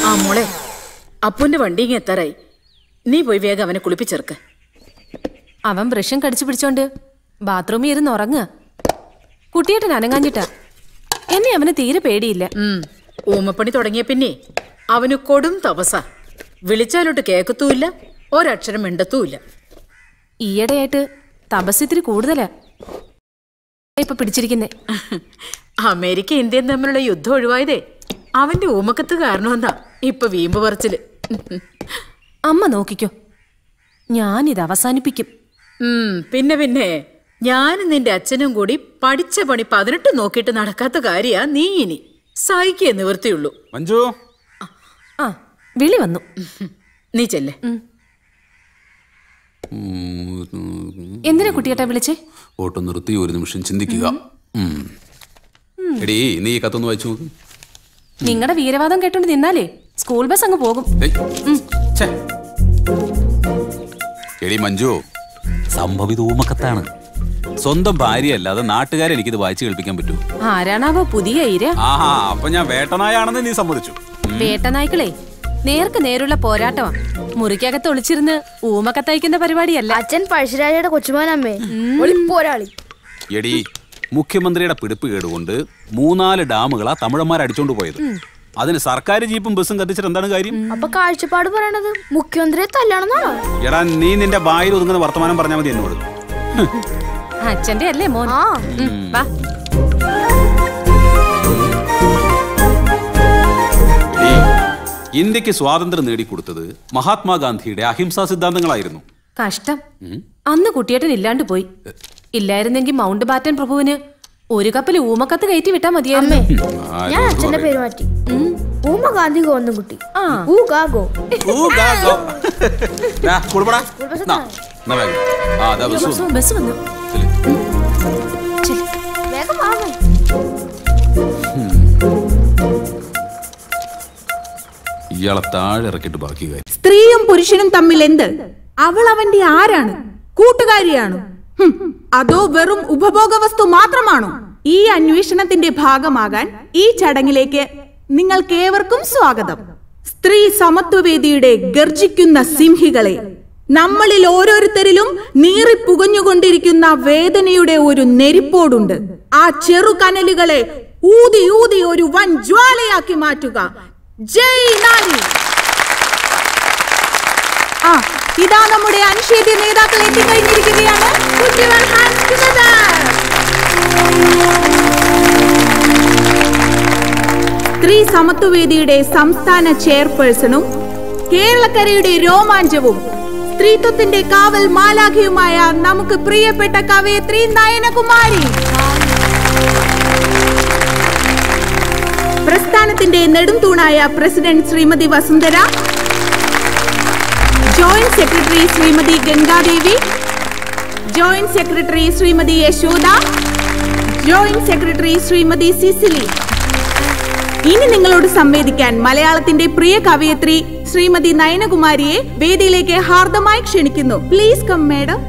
ആ മോളെ അപ്പുന്റെ വണ്ടി ഇങ്ങ് എത്താറായി നീ പോയി വേഗം അവനെ കുളിപ്പിച്ചേർക്ക് അവൻ ബ്രഷും കടിച്ചു പിടിച്ചോണ്ട് ബാത്റൂമിൽ ഇരുന്ന് ഉറങ്ങുക കുട്ടിയേട്ടൻ അനങ്ങാഞ്ഞിട്ടാ എന്നെ അവന് തീരെ പേടിയില്ല ഉം. ഊമപ്പണി തുടങ്ങിയ പിന്നെ അവന് കൊടും തപസ വിളിച്ചാലോട്ട് കേക്കത്തുമില്ല ഒരക്ഷരം മിണ്ടത്തുമില്ല ഈയിടെയായിട്ട് തപസ് ഇത്തിരി കൂടുതലാ ഇപ്പൊ പിടിച്ചിരിക്കുന്നേ അമേരിക്ക ഇന്ത്യയും തമ്മിലുള്ള യുദ്ധം ഒഴിവായതേ അവന്റെ ഊമക്കത്ത് കാരണമെന്നാ ഇപ്പൊ വീമ്പ് പറച്ചില് അമ്മ നോക്കിക്കോ ഞാനിത് അവസാനിപ്പിക്കും ഉം, പിന്നെ പിന്നെ ഞാനും നിന്റെ അച്ഛനും കൂടി പഠിച്ച പണി പതിനെട്ട് നോക്കിയിട്ട് നടക്കാത്ത കാര്യാ നീ ഇനി സഹിക്കേ നിവൃത്തിയുള്ളൂ മഞ്ജു ആ വിളി വന്നു നീ ചെല്ലേ എന്തിനാ കുട്ടിയേട്ടാ വിളിച്ചേ ഓട്ടം നിർത്തി ഒരു നിമിഷം ചിന്തിക്കുക ഉം. എടീ നീ ഈ കത്തൊന്ന് വായിച്ചു നോക്ക് നിങ്ങളുടെ വീരവാദം കേട്ടോണ്ട് നിന്നാലേ സ്കൂൾ ബസ് അങ്ങ് പോകും ഏയ്. ഛെ. എടീ മഞ്ജു സംഭവിത ഊമക്കത്താണ് സ്വന്തം ഭാര്യയല്ലാതെ നാട്ടുകാരെ എനിക്കിത് വായിച്ചു കേൾപ്പിക്കാൻ പറ്റൂ ആരാണാവോ പുതിയ ഇര ആഹാ അപ്പൊ ഞാൻ വേട്ടനായാണെന്ന് നീ സമ്മതിച്ചു വേട്ടനായ്ക്കളെ നേർക്ക് നേരുള്ള പോരാട്ടമാ മുറിക്കകത്ത് ഒളിച്ചിരുന്ന് ഊമക്കത്തയക്കുന്ന പരിപാടിയല്ല അച്ഛൻ പഴശ്ശിരാജയുടെ കൊച്ചുമാനമ്മേ ഒളിപ്പോരാളി എടീ മുഖ്യമന്ത്രിയുടെ പിടിപ്പ് കേടുകൊണ്ട് മൂന്നാല് ഡാമുകളാ തമിഴന്മാർ അടിച്ചോണ്ട് പോയത് അതിന് സർക്കാർ ജീപ്പും ബസ്സും കത്തിച്ചിട്ട് എന്താണ് കാര്യം അപ്പൊ കാഴ്ചപ്പാട് പറയണത് മുഖ്യമന്ത്രിയെ തല്ലണമെന്നാണോ എടാ നീ നിന്റെ വായിൽ ഒതുങ്ങുന്ന വർത്തമാനം പറഞ്ഞാൽ മതി എന്നോട് അച്ഛന്റെ അല്ലേ മോൻ ആ ഉം, വാ എടീ, ഇന്ത്യക്ക് സ്വാതന്ത്ര്യം നേടിക്കൊടുത്തത് മഹാത്മാഗാന്ധിയുടെ അഹിംസാ സിദ്ധാന്തങ്ങളായിരുന്നു കഷ്ടം അന്ന് കുട്ടിയേട്ടൻ ഇല്ലാണ്ട് പോയി ഇല്ലായിരുന്നെങ്കിൽ മൗണ്ട് ബാറ്റൻ പ്രഭുവിന് ഒരു കപ്പിൽ ഊമക്കത്ത് കയറ്റി വിട്ടാ മതിയായിരുന്നു ഞാൻ അച്ഛന്റെ പേര് മാറ്റി ഊമ ഗാന്ധി ഗോന്നും കുട്ടി ആ. ഊ ഗാ ഗോ ഊ, ഗാ, ഗോ. ദാ, കൊടുപ്പെടാ. നാ, എന്നാ വേഗം. ആ, ദാ ബസ് വന്നു. ബസ് വന്നു ചെല്ല്. ചെല്ല്. വേഗം വാങ്ങേ ഇയാളെ താഴെ ഇറക്കിയിട്ട് ബാക്കി കാര്യം സ്ത്രീയും പുരുഷനും തമ്മിൽ എന്ത് അവൾ അവന്റെ ആരാണ് കൂട്ടുകാരിയാണോ ഹും, അതോ വെറും ഉപഭോഗ വസ്തു മാത്രമാണോ ഈ അന്വേഷണത്തിന്റെ ഭാഗമാകാൻ ഈ ചടങ്ങിലേക്ക് നിങ്ങൾക്കേവർക്കും സ്വാഗതം സ്ത്രീ സമത്വവേദിയുടെ ഗർജിക്കുന്ന സിംഹികളെ നമ്മളിൽ ഓരോരുത്തരിലും നീറിപ്പുകഞ്ഞുകൊണ്ടിരിക്കുന്ന വേദനയുടെ ഒരു നെരിപ്പോടുണ്ട് ആ ചെറുകനലുകളെ ഊതി ഊതി ഒരു വൻ ജ്വാലയാക്കി മാറ്റുക ജയ് നാരി ആ ഇതാ നമ്മുടെ അനിഷേധ്യ നേതാക്കൾ എത്തിക്കഴിഞ്ഞിരിക്കുകയാണ് Put your hands together. സ്ത്രീ സമത്വവേദിയുടെ സംസ്ഥാന ചെയർപേഴ്സണും കേരളക്കരയുടെ രോമാഞ്ചവും സ്ത്രീത്വത്തിന്റെ കാവൽ മാലാഖയുമായ നമുക്ക് പ്രിയപ്പെട്ട കവയത്രി നയനകുമാരി പ്രസ്ഥാനത്തിന്റെ നെടുംതൂണായ president Shrimati Vasundhara joint secretary Shrimati Gangadevi joint secretary Shrimati Yashoda joint secretary Shrimati Cicily ഇനി നിങ്ങളോട് സംവേദിക്കാൻ മലയാളത്തിന്റെ പ്രിയ കവയത്രി ശ്രീമതി നയനകുമാരിയെ വേദിയിലേക്ക് ഹാർദമായി ക്ഷണിക്കുന്നു പ്ലീസ് കം മേഡം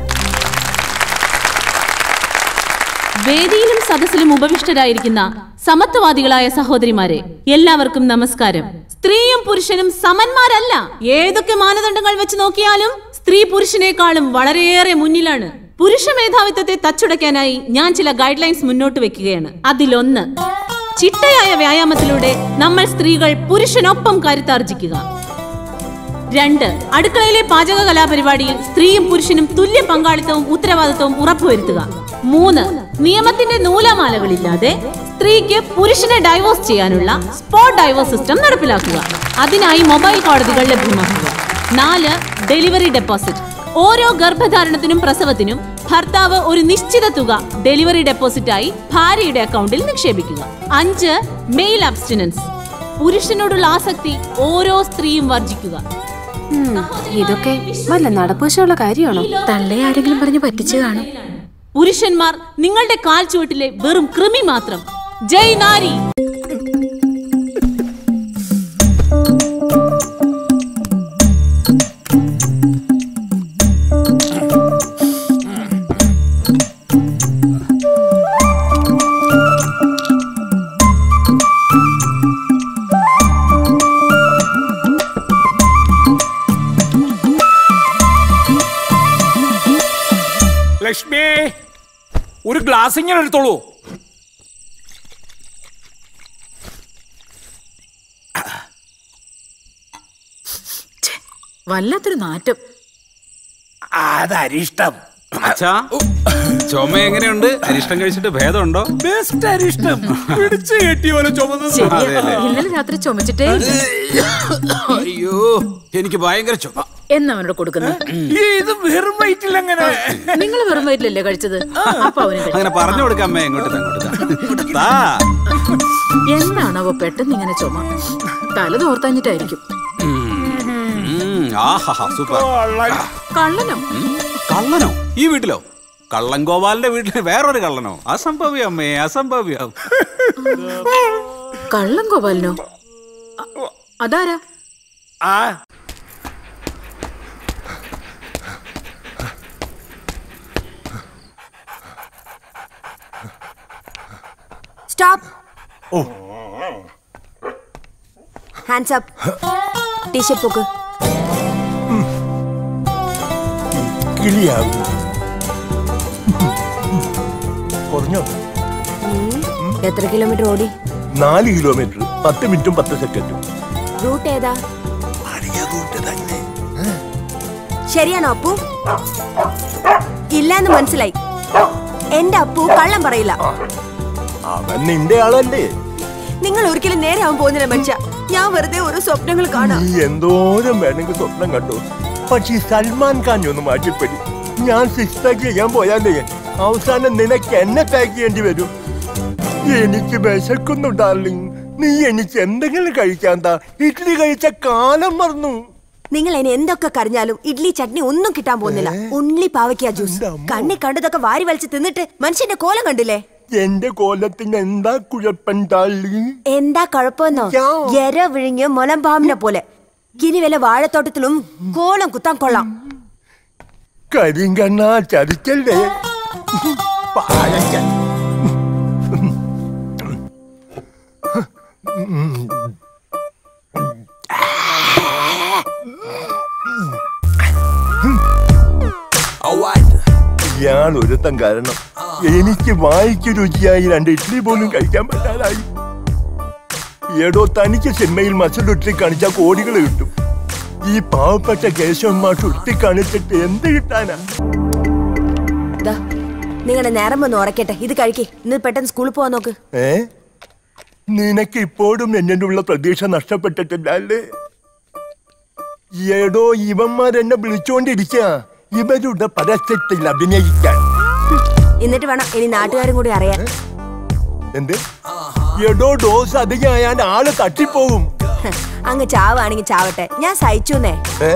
വേദിയിലും സദസ്സിലും ഉപവിഷ്ടരായിരിക്കുന്ന സമത്വവാദികളായ സഹോദരിമാരെ എല്ലാവർക്കും നമസ്കാരം സ്ത്രീയും പുരുഷനും സമന്മാരല്ല ഏതൊക്കെ മാനദണ്ഡങ്ങൾ വെച്ച് നോക്കിയാലും സ്ത്രീ പുരുഷനേക്കാളും വളരെയേറെ മുന്നിലാണ് പുരുഷ മേധാവിത്വത്തെ തച്ചുടയ്ക്കാനായി ഞാൻ ചില ഗൈഡ് ലൈൻസ് മുന്നോട്ട് വെക്കുകയാണ് അതിലൊന്ന് ചിട്ടയായ വ്യായാമത്തിലൂടെ നമ്മൾ സ്ത്രീകൾ പുരുഷനൊപ്പം കരുത്താർജിക്കുക രണ്ട് അടുക്കളയിലെ പാചക കലാപരിപാടിയിൽ സ്ത്രീയും പുരുഷനും തുല്യ പങ്കാളിത്തവും ഉത്തരവാദിത്തവും ഉറപ്പുവരുത്തുക മൂന്ന് നിയമത്തിന്റെ നൂലമാലകളില്ലാതെ സ്ത്രീക്ക് പുരുഷനെ ഡൈവോഴ്സ് ചെയ്യാനുള്ള സ്പോട്ട് ഡൈവോഴ്സ് സിസ്റ്റം നടപ്പിലാക്കുക അതിനായി മൊബൈൽ കോടതികൾ ലഭ്യമാക്കുക നാല് ഡെലിവറി ഡെപ്പോസിറ്റ് ഓരോ ഗർഭധാരണത്തിനും പ്രസവത്തിനും ഭർത്താവ് ഒരു നിശ്ചിത തുക ഡെലിവറി ഡെപ്പോസിറ്റായി ഭാര്യയുടെ അക്കൗണ്ടിൽ നിക്ഷേപിക്കുക അഞ്ച് മെയിൽ അബ്സ്റ്റിനൻസ് പുരുഷനോടുള്ള ആസക്തി ഓരോ സ്ത്രീയും വർജിക്കുക ഉം, ഇതൊക്കെ വല്ല നടപ്പുവശമുള്ള കാര്യമാണോ തള്ളെ ആരെങ്കിലും പറഞ്ഞ് പറ്റിച്ചു കാണും പുരുഷന്മാർ നിങ്ങളുടെ കാൽ ചുവട്ടിലെ വെറും കൃമി മാത്രം ജയ് നാരി ഒരു ഗ്ലാസ് ഇങ്ങനെ എടുത്തോളൂ വല്ലാത്തൊരു നാറ്റം അതരിഷ്ടം അച്ഛാ ചുമ എങ്ങനെയുണ്ട് അരിഷ്ടം കഴിച്ചിട്ട് ഭേദമുണ്ടോ ബെസ്റ്റ് അരിഷ്ടം പിടിച്ചു കെട്ടിയ പോലെ ചുമന്നത് ശരിയാ അതെയല്ലേ? ഇന്നലെ രാത്രി ചുമച്ചിട്ടേ ഇല്ല. അയ്യോ എനിക്ക് ഭയങ്കര ചുമ എന്നാ അവനോട് കൊടുക്കുന്നത് ഇത് വെറും വയറ്റിൽ അങ്ങനെ നിങ്ങൾ വെറും വയറ്റിലല്ലേ കഴിച്ചത് അപ്പൊ അവനും കഴിച്ചു അങ്ങനെ പറഞ്ഞു കൊടുക്കാം അമ്മേ ഇങ്ങോട്ട് താ, ഇങ്ങോട്ട് താ. താ എന്താണാവോ പെട്ടെന്ന് ഇങ്ങനെ ചുമ തല തോർത്താഞ്ഞിട്ടായിരിക്കും ഉം, ആഹാഹാ സൂപ്പർ കള്ളനോ കള്ളനോ ഈ വീട്ടിലോ കള്ളൻ ഗോപാലിന്റെ വീട്ടിൽ വേറൊരു കള്ളനോ അസംഭവ്യം അമ്മേ അസംഭവ്യം കള്ളം ഗോപാലിനോ അ- അതാരാ ആ സ്റ്റോപ്പ് ഹാൻഡ്സ് അപ്പ് ടീഷർട്ട് പോക്ക് കിളിയാകും കുറഞ്ഞോ എത്ര കിലോമീറ്റർ ഓടി നാല് കിലോമീറ്റർ പത്ത് മിനിറ്റും പത്ത് സെക്കൻഡും റൂട്ട് ഏതാ പഴയ റൂട്ട് തന്നെ ശരിയാണോ അപ്പു ഇല്ലാന്ന് മനസ്സിലായി എന്റെ അപ്പു കള്ളം പറയില്ല അവൻ നിന്റെ ആളല്ലേ നിങ്ങൾ ഒരിക്കലും നേരെ ആവാൻ പോകുന്നില്ല മനുഷ്യ ഞാൻ വെറുതെ ഓരോ സ്വപ്നങ്ങൾ കാണാം നീ എന്തോരം വേണമെങ്കിൽ സ്വപ്നം കണ്ടു പക്ഷെ ഈ സൽമാൻ ഖാൻ ഒന്ന് മാറ്റിപ്പടി ഞാൻ സിക്സ് പാക്ക് ചെയ്യാൻ പോയാലേ അവസാനം നിനക്ക് എന്നെ പാക്ക് ചെയ്യേണ്ടി വരും എനിക്ക് വിശക്കുന്നു ഡാർലിംഗ് നീ എനിക്ക് എന്തെങ്കിലും കഴിക്കാൻ താ ഇഡ്ഡലി കഴിച്ച കാലം മറന്നു നിങ്ങൾ ഇനി എന്തൊക്കെ കരഞ്ഞാലും ഇഡ്ലി ചട്നി ഒന്നും കിട്ടാൻ പോകുന്നില്ല ഉള്ളി പാവയ്ക്ക ജ്യൂസ് കണ്ണി കണ്ടതൊക്കെ വാരി വലിച്ച് തിന്നിട്ട് മനുഷ്യന്റെ കോലം കണ്ടില്ലേ എന്റെ കോലത്തിന് എന്താ കുഴപ്പം ഡാർലിംഗ് എന്താ കുഴപ്പമെന്നോ എര വിഴിഞ്ഞ് മുലമ്പാമ്പിനെ പോലെ ഇനി വല്ല വാഴത്തോട്ടത്തിലും കോലം കുത്താൻ കൊള്ളാം കരിങ്കണ്ണ ചതിക്കല്ലേ പാഴയ്ക്കൻ ഇയാൾ ഒരുത്തം കാരണം എനിക്ക് വായിക്ക് രുചിയായി രണ്ട് ഇഡ്ഡലി പോലും കഴിക്കാൻ പറ്റാതായി ഏടോ തനിക്ക് സിനിമയിൽ മസിലുറ്റി കാണിച്ചാൽ കോടികൾ കിട്ടും ഈ പാവപ്പെട്ട കേശവന്മാർ ഉരുട്ടി കാണിച്ചിട്ട് എന്ത് കിട്ടാനാ ദാ, നിങ്ങളുടെ നേരം ഒന്ന് ഉറക്കട്ടെ ഇത് കഴിക്കേ ഇന്ന് പെട്ടെന്ന് സ്കൂളിൽ പോവാൻ നോക്ക് ഏ നിനക്ക് ഇപ്പോഴും എന്നോടുള്ള പ്രതീക്ഷ നഷ്ടപ്പെട്ടിട്ടില്ല അല്ലേ ഏടോ ഇവന്മാർ എന്നെ വിളിച്ചോണ്ടിരിക്കുക ഇവരുടെ പരസ്യത്തിൽ അഭിനയിക്കാൻ എന്നിട്ട് വേണം ഇനി നാട്ടുകാരും കൂടി അറിയാൻ എന്ത് എടോ ഡോസ് അധികമായാൽ ആള് തട്ടിപ്പോവും ഹ്, അങ്ങ് ചാവാണെങ്കിൽ ചാവട്ടെ ഞാൻ സഹിച്ചുന്നേ ഏ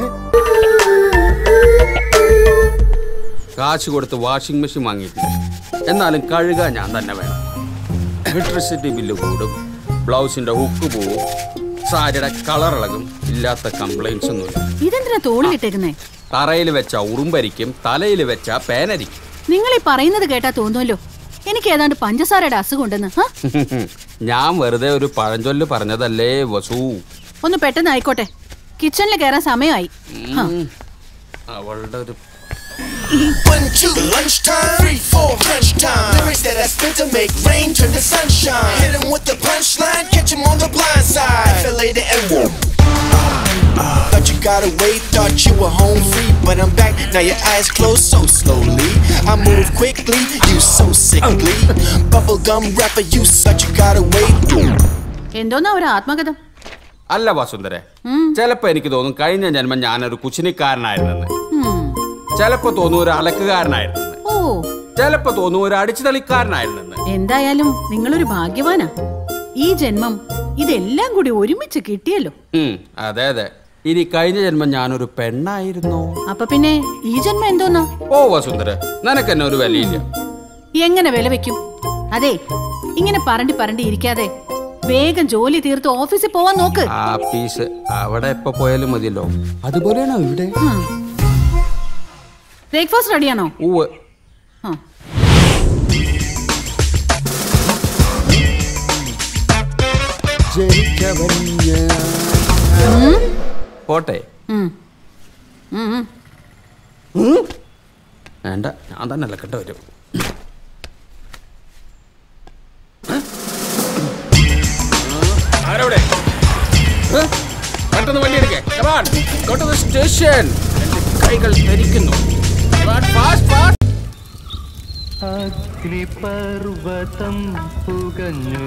കാശ് കൊടുത്ത് വാഷിംഗ് മെഷീൻ വാങ്ങിയിട്ടില്ല എന്നാലും കഴുകാൻ ഞാൻ തന്നെ വേണം ഇലക്ട്രിസിറ്റി ബില്ല് കൂടും ബ്ലൗസിന്റെ ഹുക്ക് പോവും സാരിയുടെ കളർ ഇളകും ഇല്ലാത്ത കംപ്ലൈൻസ് ഒന്നുമില്ല ഇതെന്തിനാ തോളിലിട്ടേക്കുന്നേ തറയിൽ വെച്ച ഉറുമ്പരിക്കും തലയിൽ വെച്ച പേനരിക്കും നിങ്ങൾ ഈ പറയുന്നത് കേട്ടാ തോന്നുമല്ലോ എനിക്ക് ഏതാണ്ട് പഞ്ചസാരയുടെ അസുഖം ഉണ്ടെന്ന് ഹ? ഞാൻ വെറുതെ ഒരു പഴഞ്ചൊല്ല് പറഞ്ഞതല്ലേ വസു ഒന്ന് പെട്ടെന്ന് ആയിക്കോട്ടെ കിച്ചണിൽ കയറാൻ സമയമായി ഹ. അവളുടെ ഒരു One, two, lunchtime. Three, four, crunch time. Lyrics that I spit to make rain turn to sunshine. Hit 'em with the punchline, catch 'em on the blind side. FLA to N Thought you got away, thought you were home free, but I'm back. Now your eyes close so slowly. I move quickly, you so sickly. Bubblegum rapper, you such you got away. എന്തോന്നാ ഒരു ആത്മകഥം അല്ല വസുന്ധരെ ചിലപ്പോ എനിക്ക് തോന്നും കഴിഞ്ഞ ജന്മം ഞാനൊരു കുശിനിക്കാരനായിരുന്നെന്ന് ഉം. ചിലപ്പോ തോന്നും ഒരു അലക്കുകാരനായിരുന്നെന്ന് ഓ ചിലപ്പോ തോന്നും ഒരു അടിച്ചുതളിക്കാരനായിരുന്നെന്ന് എന്തായാലും നിങ്ങളൊരു ഭാഗ്യവാനാ ഈ ജന്മം ഇതെല്ലാം കൂടി ഒരുമിച്ച് കിട്ടിയല്ലോ ഉം, അതെ അതെ ഇനി കഴിഞ്ഞ ജന്മം ഞാനൊരു പെണ്ണായിരുന്നോ അപ്പൊ പിന്നെ ഈ ജന്മം എന്തോന്നാ ഓ വസുന്ധര നിനക്കെന്നെ ഒരു വിലയില്ല എങ്ങനെ വില വെക്കും അതെ ഇങ്ങനെ പറണ്ടി പറണ്ടി ഇരിക്കാതെ വേഗം ജോലി തീർത്ത് ഓഫീസിൽ പോവാൻ നോക്ക് ആ പീസ് അവിടെ എപ്പോ പോയാലും മതിയല്ലോ അതുപോലെയാണോ ഇവിടെ ബ്രേക്ക്ഫാസ്റ്റ് റെഡിയാണോ ഉവ് ആ പോട്ടെ ഉം. ഉം, ഉം. വേണ്ട ഞാൻ തന്നെ അലക്കണ്ട വരും ആരവിടെ ഏ? പെട്ടെന്ന് വണ്ടി എടുക്കേ സ്റ്റേഷൻ കൈകൾ ധരിക്കുന്നു ഫാസ്റ്റ് ഫാസ്റ്റ് അഗ്നിപർവതം പുകഞ്ഞു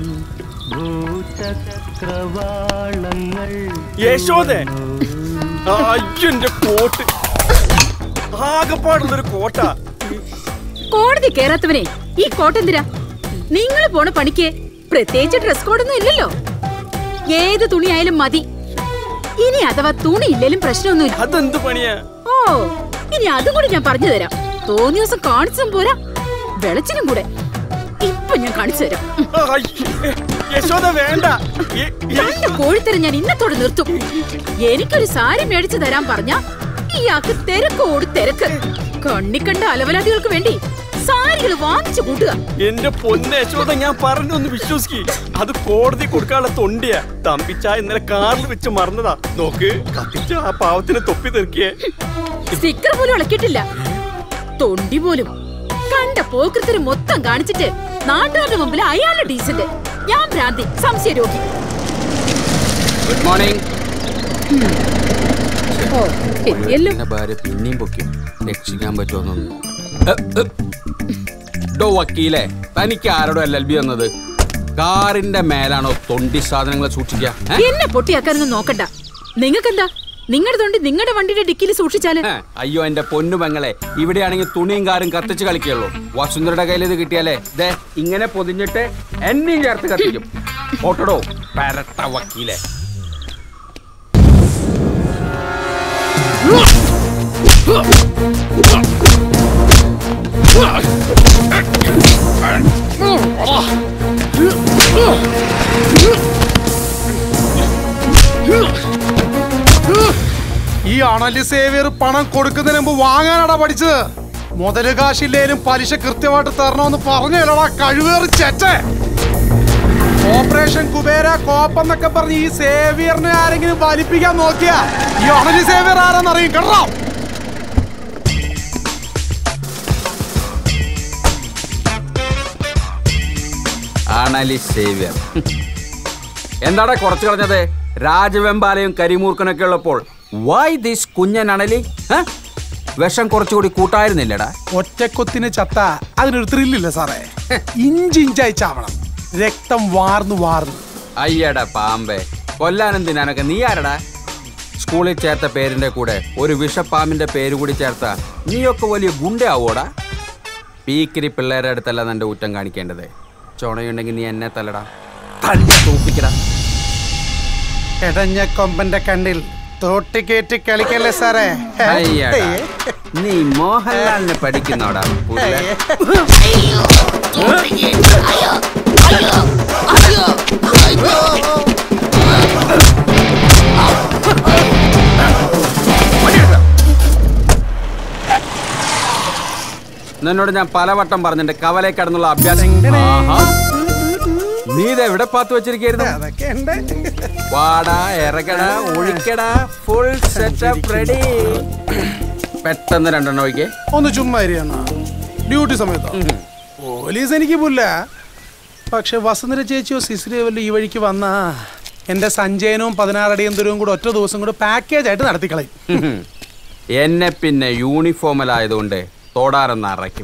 ഭൂചക്രവാളങ്ങൾ യശോദേ അയ്യന്റെ കോട്ട് ആകപ്പാടുള്ളൊരു കോട്ട കോടതി കേറാത്തവനെ ഈ കോട്ടെന്തിരാ നിങ്ങൾ പോണ പണിക്ക് പ്രത്യേകിച്ച് ഡ്രസ് കോഡൊന്നും ഇല്ലല്ലോ ഏത് തുണിയായാലും മതി ഇനി അഥവാ തുണി ഇല്ലേലും പ്രശ്നമൊന്നുമില്ല അതെന്ത് പണിയാ ഓ ഇനി അതും കൂടി ഞാൻ പറഞ്ഞു തരാം തോന്നിയ ദിവസം കാണിച്ചും പോരാ വെളച്ചിനും കൂടെ ഇപ്പൊ ഞാൻ കാണിച്ചു തരാം ഉം. യശോദ വേണ്ട ഈ- ഈ- രണ്ട് കോഴിത്തരം ഞാൻ ഇന്നത്തോടെ നിർത്തും എനിക്കൊരു സാരി മേടിച്ചു തരാൻ പറഞ്ഞ ഇയാൾക്ക് തിരക്കോട് തിരക്ക് കണ്ണിക്കണ്ട അലവലാദികൾക്ക് വേണ്ടി സാരികൾ വാങ്ങിച്ചു കൂട്ടുക എന്റെ പൊന്ന യശോദ ഞാൻ പറഞ്ഞൊന്ന് വിശ്വസിക്ക് അത് കോടതി കൊടുക്കാനുള്ള തൊണ്ടിയാ തമ്പിച്ച ഇന്നലെ കാറിൽ വെച്ച് മറന്നതാ നോക്ക് കത്തിച്ച ആ പാവത്തിന് തൊപ്പി തെറിക്കേ സ്റ്റിക്കർ പോലും ഇളക്കിയിട്ടില്ല തൊണ്ടി പോലും കണ്ട പോക്കൃത്തിന് മൊത്തം കാണിച്ചിട്ട് നാട്ടുകാരുടെ മുമ്പിൽ അയാളുടെ ഡീസന്റ് ഞാൻ ഭ്രാന്തി സംശയ രോഗി ഗുഡ് മോർണിംഗ് ഓ എത്തിയല്ലോ എന്നെ ഭാര്യ പിന്നെയും പൊക്കി രക്ഷിക്കാൻ പറ്റുമെന്നൊന്നും എ, എ. ഡോ വക്കീലെ തനിക്ക് ആരോടോ എൽ എൽ ബി വന്നത് കാറിന്റെ മേലാണോ തൊണ്ടി സാധനങ്ങൾ സൂക്ഷിക്കുക ഏ? എന്നെ പൊട്ടിയാക്കാനൊന്നും നോക്കണ്ട നിങ്ങക്കെന്താ നിങ്ങളുടെ തൊണ്ടി നിങ്ങളുടെ വണ്ടിയുടെ ഡിക്കിയിൽ സൂക്ഷിച്ചാല് ഏ, അയ്യോ എന്റെ പൊന്നു പെങ്ങളെ ഇവിടെയാണെങ്കിൽ തുണിയും കാറും കത്തിച്ച് കളിക്കുള്ളൂ വസുന്ധരയുടെ കയ്യിൽ ഇത് കിട്ടിയാലേ ദേ ഇങ്ങനെ പൊതിഞ്ഞിട്ട് എന്നെയും ചേർത്ത് കത്തിക്കും ഓട്ടടോ പരട്ട വക്കീലെ ഈ അണലി സേവിയർ പണം കൊടുക്കുന്നതിന് മുമ്പ് വാങ്ങാനാടാ പഠിച്ചത് മുതല് കാശില്ലേലും പലിശ കൃത്യമായിട്ട് തരണമെന്ന് പറഞ്ഞല്ലടാ കഴിവേറി ചെറ്റേ ഓപ്പറേഷൻ കുബേര കോപ്പെന്നൊക്കെ പറഞ്ഞ് ഈ സേവിയറിനെ ആരെങ്കിലും വലിപ്പിക്കാൻ നോക്കിയാ ഈ അണലി സേവിയർ ആരാന്നറിയും കേട്ടോ ആണലി സേവ്യർ എന്താടാ കുറച്ച് കളഞ്ഞത് രാജവെമ്പാലയും കരിമൂർക്കനൊക്കെ ഉള്ളപ്പോൾ വൈ ദിസ് കുഞ്ഞൻ അണലി ഏ? വിഷം കുറച്ചുകൂടി കൂട്ടായിരുന്നില്ലടാ ഒറ്റക്കൊത്തിന് ചത്ത അതിനൊരു ത്രില്ലില്ല സാറേ ഇഞ്ചി ഇഞ്ചായി ചാവണം രക്തം വാർന്നു വാർന്നു അയ്യടാ പാമ്പേ കൊല്ലാനെന്തിനാനൊക്കെ നീ ആരടാ സ്കൂളിൽ ചേർത്ത പേരിന്റെ കൂടെ ഒരു വിഷപ്പാമ്പിന്റെ പേര് കൂടി ചേർത്ത നീയൊക്കെ വലിയ ഗുണ്ടയാവോടാ പീക്കിരി പിള്ളേരുടെ അടുത്തല്ല നിന്റെ ഊറ്റം കാണിക്കേണ്ടത് ചുണയുണ്ടെങ്കിൽ നീ എന്നെ തല്ലടാ തല്ലി തൂപ്പിക്കടാ എടഞ്ഞ കൊമ്പന്റെ കണ്ണിൽ തോട്ടിക്കേറ്റി കളിക്കല്ലേ സാറേ അയ്യടാ നീ മോഹൻലാലിനെ പഠിക്കുന്നോടാ പുല്ല നിന്നോട് ഞാൻ പലവട്ടം പറഞ്ഞിട്ട് കവലെ കടന്നുള്ള അഭ്യാസം ആഹാ. നീ ഇത് എവിടെ പാത്ത് വെച്ചിരിക്കുന്നു വാടാ ഇറങ്ങടാ ഒഴിക്കടാ ഫുൾ സെറ്റപ്പ് റെഡി പെട്ടെന്ന് രണ്ടെണ്ണം ഒഴിക്കേ ഒന്ന് ചുമ്മാ ഇരിയെന്നാ ഡ്യൂട്ടി സമയത്തോ പോലീസ് എനിക്ക് പുല്ല പക്ഷെ വസുന്ധര ചേച്ചിയോ സിസിലിയോ വല്ല ഈ വഴിക്ക് വന്നാ എന്റെ സഞ്ചയനവും പതിനാറടിയും ദൂരവും കൂടെ ഒറ്റ ദിവസം കൂടെ പാക്കേജ് ആയിട്ട് നടത്തിക്കളയും ഉം. എന്നെ പിന്നെ യൂണിഫോമിലായതുകൊണ്ട് തോടാറെന്ന് അറയ്ക്കും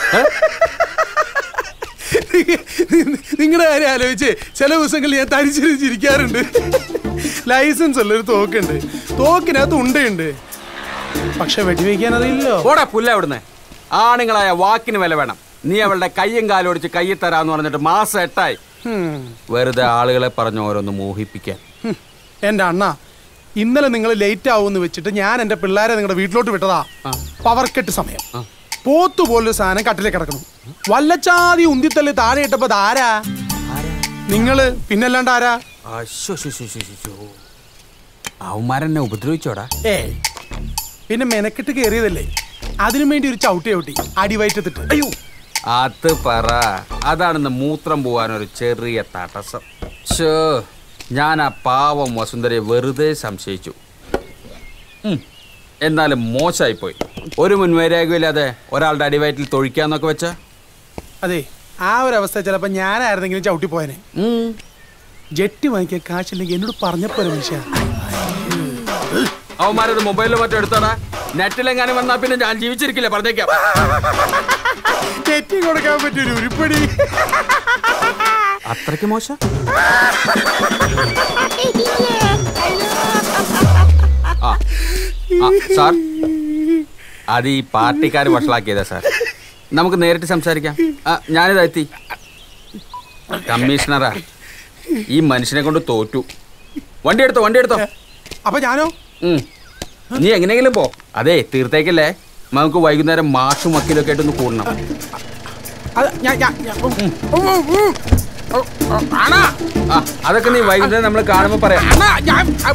നിങ്ങളുടെ കാര്യം ആലോചിച്ച് ചില ദിവസങ്ങളിൽ ഞാൻ തരിച്ചിരിക്കാറുണ്ട് ലൈസൻസ് ഉള്ള ഒരു തോക്കുണ്ട് തോക്കിനകത്ത് ഉണ്ടയുണ്ട് പക്ഷെ വെടിവെക്കാൻ അതില്ലോ ഓടാ പുല്ല അവിടുന്ന് ആണുങ്ങളായ വാക്കിന് വില വേണം നീ അവളുടെ കയ്യും കാലും ഒടിച്ച് കയ്യിൽ തരാന്ന് പറഞ്ഞിട്ട് മാസം എട്ടായി വെറുതെ ആളുകളെ പറഞ്ഞ് ഓരോന്ന് മോഹിപ്പിക്കാൻ എന്റെ അണ്ണ ഇന്നലെ നിങ്ങൾ ലേറ്റ് ആവുമെന്ന് വെച്ചിട്ട് ഞാൻ എന്റെ പിള്ളേരെ നിങ്ങളുടെ വീട്ടിലോട്ട് വിട്ടതാ പവർ കെട്ട് സമയം പോത്തു പോലൊരു സാധനം കട്ടിലേ കിടക്കണം വല്ലച്ചാതി ഉന്തിത്തള്ളി താഴെ ഇട്ടപ്പോ ആരാ നിങ്ങള് പിന്നല്ലാണ്ട് ആരാ അവന്മാരെന്നെ ഉപദ്രവിച്ചോടാ ഏ പിന്നെ മെനക്കെട്ട് കയറിയതല്ലേ അതിനു വേണ്ടി ഒരു ചവിട്ടി ചവിട്ടി അടിവയറ്റത്തിട്ട് അയ്യോ അത് പറ അതാണെന്ന് മൂത്രം പോവാൻ ഒരു ചെറിയ തടസ്സം ഷോ ഞാൻ ആ പാവം വസുന്ധരയെ വെറുതെ സംശയിച്ചു ഉം, എന്നാലും മോശമായിപ്പോയി ഒരു മുൻവൈരാഗ്യമില്ലാതെ ഒരാളുടെ അടിവയറ്റിൽ തൊഴിക്കാന്നൊക്കെ വെച്ച അതെ ആ ഒരു അവസ്ഥ ചിലപ്പോ ഞാനായിരുന്നെങ്കിലും ചവിട്ടി പോയനെ ജെട്ടി വാങ്ങിക്കാൻ കാശില്ലെങ്കിൽ എന്നോട് പറഞ്ഞപ്പോലെ മനുഷ്യ അവന്മാരത് മൊബൈലിൽ മറ്റോ എടുത്തോടാ നെറ്റിലെങ്ങാനും വന്നാ പിന്നെ ഞാൻ ജീവിച്ചിരിക്കില്ല പറഞ്ഞേക്കാം ജെറ്റി കൊടുക്കാൻ പറ്റൊരു ഉരുപ്പടി അത്രയ്ക്ക് മോശം ആ ആ, സാർ അത് ഈ പാർട്ടിക്കാർ വഷളാക്കിയതാ സാർ നമുക്ക് നേരിട്ട് സംസാരിക്കാം ആ ഞാനിതാ എത്തി കമ്മീഷണറാ ഈ മനുഷ്യനെ കൊണ്ട് തോറ്റു വണ്ടി എടുത്തോ വണ്ടി എടുത്തോ അപ്പൊ ഞാനോ ഉം. നീ എങ്ങനെയെങ്കിലും പോ അതെ തീർത്തേക്കല്ലേ നമുക്ക് വൈകുന്നേരം മാഷും വക്കീലൊക്കെ ആയിട്ടൊന്ന് കൂടണം അത് ഞാൻ ഞാൻ ഞാൻ- ഉം, ഉം, ഉം. ആ അതൊക്കെ നീ വൈകുന്നേരം നമ്മൾ കാണുമ്പോ പറയാം അണ്ണാ, ഞാൻ ആ,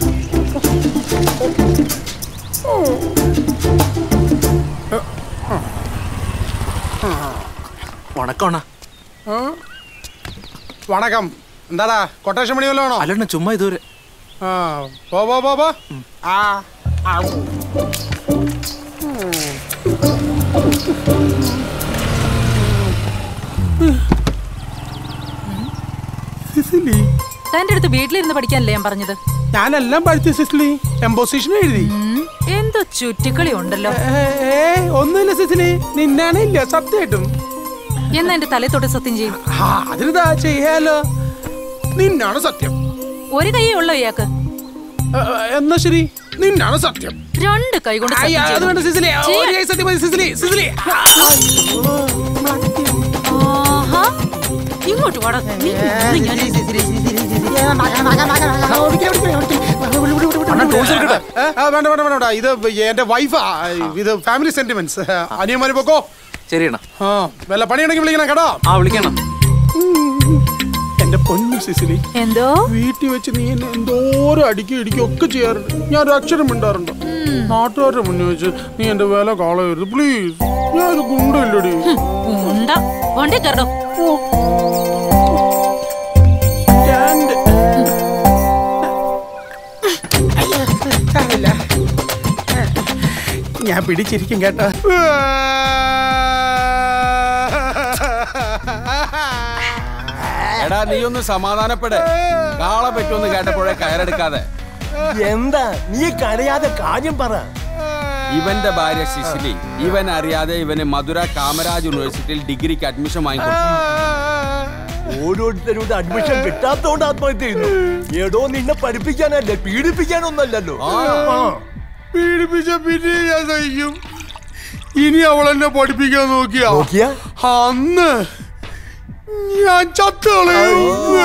വണക്കോണ ആ. വണക്കം എന്താടാ കൊട്ടേഷൻ പണി വല്ലതാണോ അല്ലണ്ണ ചുമ്മാ ഇതുവരെ ആ പോ പോ പോ പോ ആ ആ. സിസിലി തന്റെ അടുത്ത് വീട്ടിലിരുന്ന് പഠിക്കാനല്ലേ ഞാൻ പറഞ്ഞത് ഞാനെല്ലാം പഠിച്ചു സിസിലി എംബോസിഷൻ എഴുതി എന്തോ ചുറ്റിക്കളി ഉണ്ടല്ലോ ഏ ഒന്നുമില്ല സിസിലി നിന്നാണ് ഇല്ല സത്യമായിട്ടും എന്നാ എന്റെ തലേ തൊട്ട് സത്യം ചെയ്യും ആ അതിനിതാ ചെയ്യാലോ നിന്നാണ് സത്യം ഒരു കൈയേ ഉള്ളോ ഇയാൾക്ക് ഏ, ഏ, എന്നാ ശരി നിന്നാണ് സത്യം രണ്ട് കൈ കൊണ്ട് അയ്യ, സത്യം അത് വേണ്ട സിസിലി ചെയ്തു. ഒരു കൈ സത്യം മതി സിസിലി സിസിലി ആഹാ. ഇങ്ങോട്ട് വാടാ നീ ഇന്ന് ഞാൻ ഏ, ആ, വേണ്ട വേണ്ട വേണ്ട വേണ്ട. ഇത് എന്റെ വൈഫാ ഇത് ഫാമിലി സെന്റിമെന്റ്സ് അനിയന്മാര് പോക്കോ ശരിയണ്ണ ആ വല്ല പണിയുണ്ടെങ്കിൽ വിളിക്കണം കേട്ടോ ആ വിളിക്കണം എന്റെ പൊന്നു സിസിലി എന്തോ വീട്ടിൽ വെച്ച് നീ എന്നെ എന്തോരം അടിക്കും ഇടിക്കും ഒക്കെ ചെയ്യാറുണ്ട് ഞാൻ ഒരു അക്ഷരം മിണ്ടാറുണ്ട് നാട്ടുകാരുടെ മുന്നിൽ വെച്ച് നീ എന്റെ വില കളയരുത് പ്ലീസ് ഞാൻ ഒരു ഗുണ്ടല്ലടി ഉണ്ട കൊണ്ടേ കയറോ സ്റ്റാൻഡ് സാരമില്ല. ഞാൻ പിടിച്ചിരിക്കും കേട്ടോ എടാ നീ ഒന്ന് സമാധാനപ്പെട് കാളെ പറ്റുമെന്ന് കേട്ടപ്പോഴേ കയറെടുക്കാതെ എന്താ നീ കരയാതെ കാര്യം പറ ഇവന്റെ ഭാര്യ സിസിലി ഇവൻ അറിയാതെ ഇവന് മധുര കാമരാജ് യൂണിവേഴ്സിറ്റിയിൽ ഡിഗ്രിക്ക് അഡ്മിഷൻ വാങ്ങിക്കൊടുത്തു ഓരോരുത്തരുടെ അഡ്മിഷൻ കിട്ടാത്തോണ്ട് ആത്മഹത്യ ചെയ്യുന്നു ഏടോ നിന്നെ പഠിപ്പിക്കാനല്ലേ പീഡിപ്പിക്കാനൊന്നല്ലല്ലോ ആ. പീഡിപ്പിച്ച പിന്നെ ഞാൻ സഹിക്കും ഇനി അവൾ എന്നെ പഠിപ്പിക്കാൻ നോക്കിയാ നോക്കിയാ? അന്ന് ഞാൻ ചത്തോളയും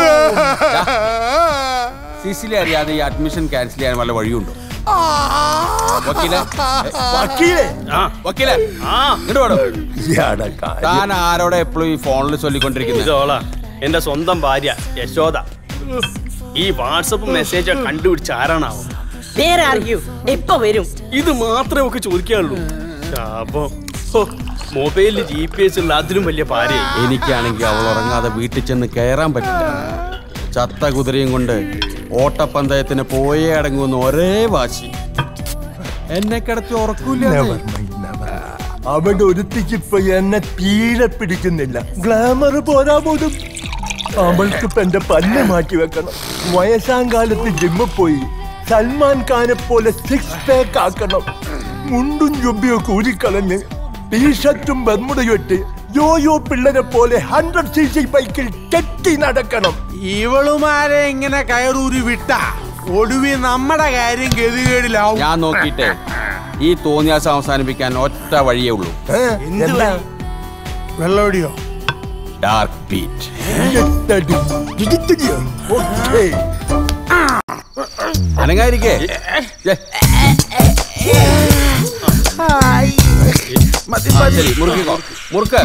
സിസിലി അറിയാതെ ഈ അഡ്മിഷൻ ക്യാൻസൽ ചെയ്യാൻ വല്ല വഴിയുണ്ടോ വക്കീലെ വക്കീലേ ആ വക്കീലെ ആ ഇങ്ങോട്ട് വേണം ഇയാടെ കാര്യം. താൻ ആരോടെ എപ്പോഴും ഈ ഫോണിൽ ചൊല്ലിക്കൊണ്ടിരിക്കുന്നത് ഇതോളാ എന്റെ സ്വന്തം ഭാര്യ യശോദ ഈ വാട്സപ്പ് മെസ്സേജ് കണ്ടുപിടിച്ച ആരാണാവോ വേറെ അറിയൂ എപ്പോ വരും ഇത് മാത്രമേ ഒക്കെ ചോദിക്കാനുള്ളൂ ശാപം ഹോ, മൊബൈലിൽ ജി പി എസ് ഉള്ള അതിലും വലിയ ഭാര്യ എനിക്കാണെങ്കിൽ അവൾ ഉറങ്ങാതെ വീട്ടിൽ ചെന്ന് കയറാൻ പറ്റില്ല ചത്ത കുതിരയും കൊണ്ട് ഓട്ടപ്പന്തയത്തിന് പോയേ അടങ്ങുന്ന ഒരേ വാശി എന്നെ കിടത്തി ഉറക്കൂല Never mind, never mind. അവിടെ ഒരുത്തിക്ക് ഇപ്പൊ എന്നെ തീരെ പിടിക്കുന്നില്ല ഗ്ലാമർ പോരാ പോലും അവൾക്ക് ഇപ്പൊ എന്റെ പല്ല് മാറ്റി വെക്കണം വയസ്സാം കാലത്ത് ജിമ്മിൽ പോയി സൽമാൻ ഖാനെ പോലെ സിക്സ് പാക്ക് ആക്കണം മുണ്ടും ജുബിയൊക്കെ ഊരിക്കളഞ്ഞ് ടീഷർട്ടും ബർമുടയും ഇട്ട് യോയോ പിള്ളേരെ പോലെ ഹൺഡ്രഡ് സി സി ബൈക്കിൽ കെട്ടി നടക്കണം ഇവളുമാരെ ഇങ്ങനെ കയറൂരി വിട്ട ഒടുവി നമ്മുടെ കാര്യം ഗതികേടിലാവും ഞാൻ നോക്കിയിട്ടേ ഈ തോന്നിയാസം അവസാനിപ്പിക്കാൻ ഒറ്റ വഴിയേ ഉള്ളൂ എന്താ വെള്ളോടിയോ ഡാർക്ക് ബീറ്റ് ഓക്കേ അനങ്ങായിരിക്കേ മുറുക്കിക്കോ മുറുക്ക്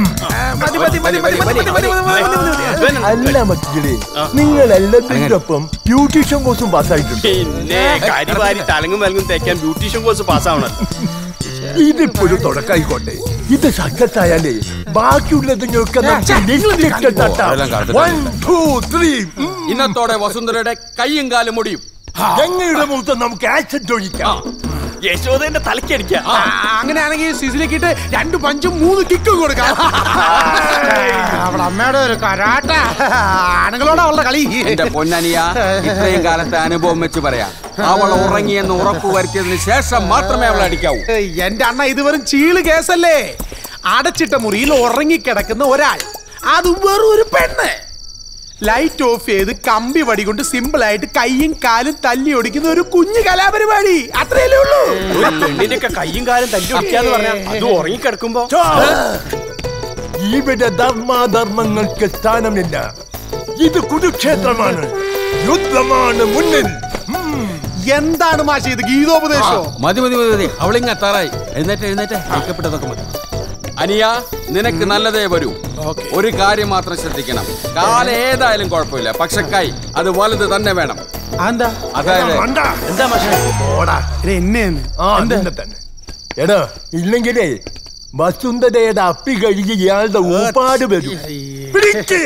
അല്ല മക്കളെ നിങ്ങൾ എല്ലാത്തിനൊപ്പം ബ്യൂട്ടീഷ്യൻ കോഴ്സും പാസ്സായിട്ടുണ്ട് പിന്നെ കരിവാരി തലങ്ങും വലങ്ങും തേക്കാൻ ബ്യൂട്ടീഷ്യൻ കോഴ്സ് പാസ്സാവണം ഇതിപ്പോഴും തുടക്കായിക്കോട്ടെ ഇത് സക്സസ് ആയാലേ ബാക്കിയുള്ളതിനൊക്കെ നമുക്ക് ലിസ്റ്റിട്ട് തട്ടാം. അതെല്ലാം കാലത്ത് One, two, three. ഉം. ഇന്നത്തോടെ വസുന്ധരയുടെ കൈയും കാലും മുടിയും ഗംഗയുടെ മുഖത്ത് നമുക്ക് ആക്സിഡ് ഒഴിക്കാം യശോദന്റെ തലക്കടിക്ക ആ, അങ്ങനെയാണെങ്കിൽ സിസിലേക്കിട്ട് രണ്ട് പഞ്ചും മൂന്ന് കിക്കും കൊടുക്കാം അവളെ അമ്മയുടെ ഒരു കരാട്ട ആണുങ്ങളോട് അവളുടെ കളി എന്റെ പൊന്നനിയ ഇത്രയും കാലത്തെ അനുഭവം വെച്ച് പറയാം അവൾ ഉറങ്ങിയെന്ന് ഉറപ്പ് വരുത്തിയതിന് ശേഷം മാത്രമേ അവളെ അടിക്കാവൂ എന്റെ അണ്ണ ഇത് വെറും ചീള് കേസല്ലേ അടച്ചിട്ട മുറിയിൽ ഉറങ്ങിക്കിടക്കുന്ന ഒരാൾ അതും വെറും ഒരു പെണ്ണ് ലൈറ്റ് ഓഫ് ചെയ്ത് കമ്പി വടി കൊണ്ട് സിമ്പിൾ ആയിട്ട് കൈയും കാലും തല്ലി ഒടിക്കുന്ന ഒരു കുഞ്ഞു കലാപരിപാടി അത്രയല്ലേ ഉള്ളൂ ഒരു പെണ്ണിന്റെ ഒക്കെ കയ്യും കാലും തല്ലി ഒടിക്കാന്ന് പറഞ്ഞാൽ അത് ഉറങ്ങിക്കിടക്കുമ്പോ ഇവിടെ ധർമാധർമ്മങ്ങൾക്ക് സ്ഥാനമില്ല ഇത് കുരുക്ഷേത്രമാണ് യുദ്ധമാണ് മുന്നിൽ എന്താണ് മാഷി ഇത് ഗീതോപദേശോ മതി മതി മതി മതി അവളിങ്ങ എത്താറായി എഴുന്നേറ്റ് എഴുന്നേറ്റ് ഐക്യപ്പെട്ടതൊക്കെ മതി അനിയ നിനക്ക് നല്ലതേ വരൂ ഒരു കാര്യം മാത്രം ശ്രദ്ധിക്കണം കാല ഏതായാലും കുഴപ്പമില്ല പക്ഷെ കൈ അത് വലുത് തന്നെ വേണം എന്താ അതായത് എന്താ മാഷേ ഓടാ എന്നെയാണ് ആ നിന്നെ തന്നെ എടാ ഇല്ലെങ്കിലേ വസുന്ധരയുടെ അപ്പി കഴുകി ഇയാളുടെ ഊപ്പാട് വരും പിടിക്ക്.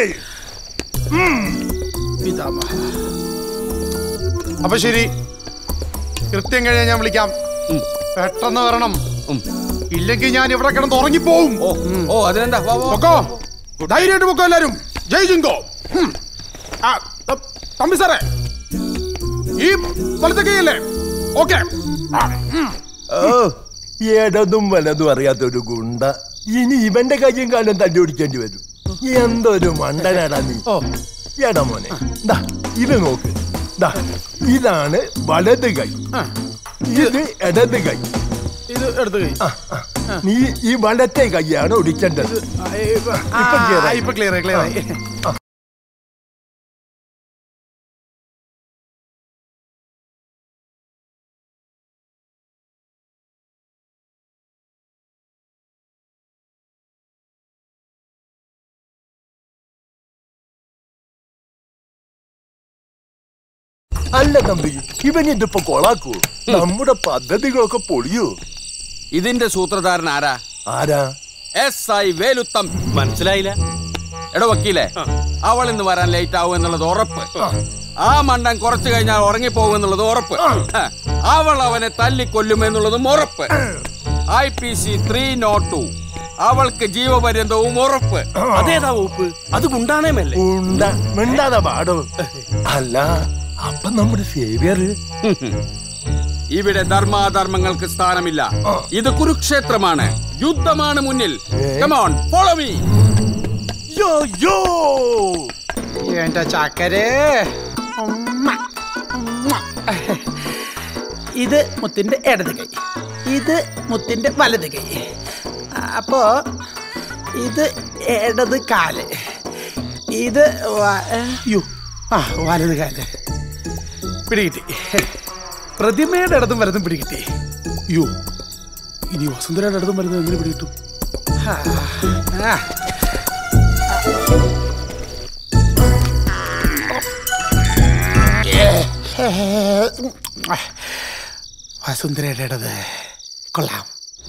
അപ്പൊ ശരി കൃത്യം കഴിഞ്ഞാൽ ഞാൻ വിളിക്കാം പെട്ടെന്ന് വരണം ഇല്ലെങ്കിൽ ഞാൻ ഇവിടെ കിടന്ന് ഉറങ്ങിപ്പോവും ഓ അതിനെന്താ പൊക്കോ ധൈര്യമായിട്ട് പൊക്കോ എല്ലാരും ജയ് ജിങ്കോ ഉം. ആ, ത- തമ്പി സാറേ ഈ വലത്തെ കൈയല്ലേ ഓക്കെ ഓ ഇടതും വലതും അറിയാത്തൊരു ഗുണ്ട ഇനി ഇവന്റെ കയ്യും കാലം തല്ലി ഓടിക്കേണ്ടി വരും എന്തൊരു മണ്ടനാടാ നീ എടാ മോനെ ദാ ഇത് നോക്ക് ദാ ഇതാണ് വലത് കൈ ഇത് ഇടത് കൈ ഇത് എടുത്തു കൈ നീ ഈ വലത്തെ കൈയാണ് ഒടിക്കേണ്ടത് ഇപ്പൊ clear ആയി. ഇപ്പൊ ക്ലിയർ ക്ലിയർ ആയി അല്ല തമ്പി ഇവൻ ഇതിപ്പോ കൊളാക്കൂ നമ്മുടെ പദ്ധതികളൊക്കെ പൊളിയൂ ഇതിന്റെ സൂത്രധാരൻ ആരാ ആരാ എസ് ഐ വേലുത്തം മനസ്സിലായില്ല എടോ വക്കീലേ അവൾ ഇന്ന് വരാൻ ലേറ്റ് ആവും എന്നുള്ളത് ഉറപ്പ് ആ മണ്ടൻ കുറച്ചു കഴിഞ്ഞാൽ ഉറങ്ങിപ്പോകും എന്നുള്ളത് ഉറപ്പ് അവൾ അവനെ തല്ലിക്കൊല്ലുമെന്നുള്ളതും ഉറപ്പ് I P C three nought two അവൾക്ക് ജീവപര്യന്തവും ഉറപ്പ് അതേതാ വകുപ്പ് അത് ഗുണ്ടാണേമല്ലേ ഉണ്ട മിണ്ടാതെ പാടോ അല്ല അപ്പൊ നമ്മുടെ സേവിയർ ഇവിടെ ധർമാധർമ്മങ്ങൾക്ക് സ്ഥാനമില്ല ഇത് കുരുക്ഷേത്രമാണ് യുദ്ധമാണ് മുന്നിൽ കമോൺ ഫോളോ മീ യോ യോ എന്റെ ചക്കരേ ഉമ്മ, ഉമ്മ. ഇത് മുത്തിന്റെ ഇടത് കൈ ഇത് മുത്തിന്റെ വലത് കൈ അപ്പോ ഇത് ഇടത് കാല് ഇത് വ- യ്യോ, ആ വലത് കാല് പിടികിട്ടി പ്രതിമയുടെ ഇടതും വലതും പിടികിട്ടി യോ ഇനി വസുന്ധരയുടെ ഇടതും വലതും എങ്ങനെ പിടികിട്ടും ആ, ആ. വസുന്ധരയുടെ ഇടത് കൊള്ളാം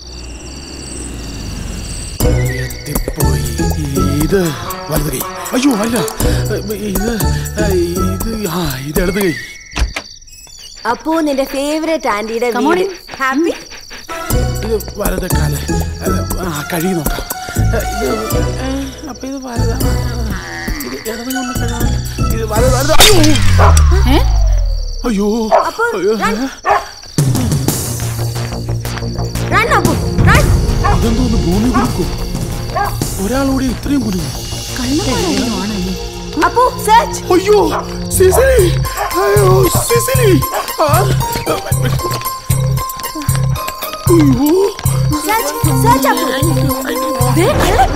എത്തിപ്പോയി ഇത് വലത് കൈ അയ്യോ അല്ല ഇത് ഇത് ആ ഇത് ഇടത് കൈ അപ്പോ നിന്റെ ഫേവറേറ്റ് ആന്റിയുടെ വീട് ഹാപ്പി ഇത് വലത് കാല് അത് ആ കഴി നോക്കാം ഇത് ഏ, അപ്പൊ ഇത് വലതാണ് ഇത് ഇടത് ഒന്ന് കഴുകാം. ഇത് വലത് വലത് അയ്യോ അയ്യോ അയ്യോ അതെന്തോന്ന് ഭൂമി കുലുക്കും ഒരാളോടെ ഇത്രയും കുലുങ്ങും അപ്പോ സെർച്ച് അയ്യോ സിസിലി അയ്യോ സിസിലി ആ. അയ്യോ സെർച്ച് സെർച്ച് അപ്പോ ദേ കള്ളൻ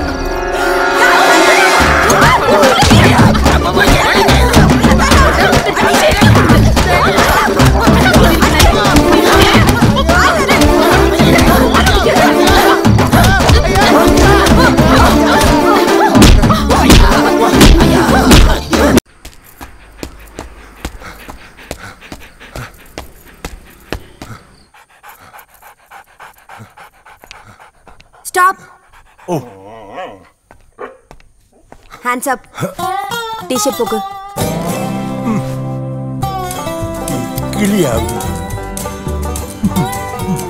സ്റ്റോപ്പ് ഓ ഹാൻഡ്സ് അപ്പ് ടീഷർട്ട് പോക്ക് കിളിയാകും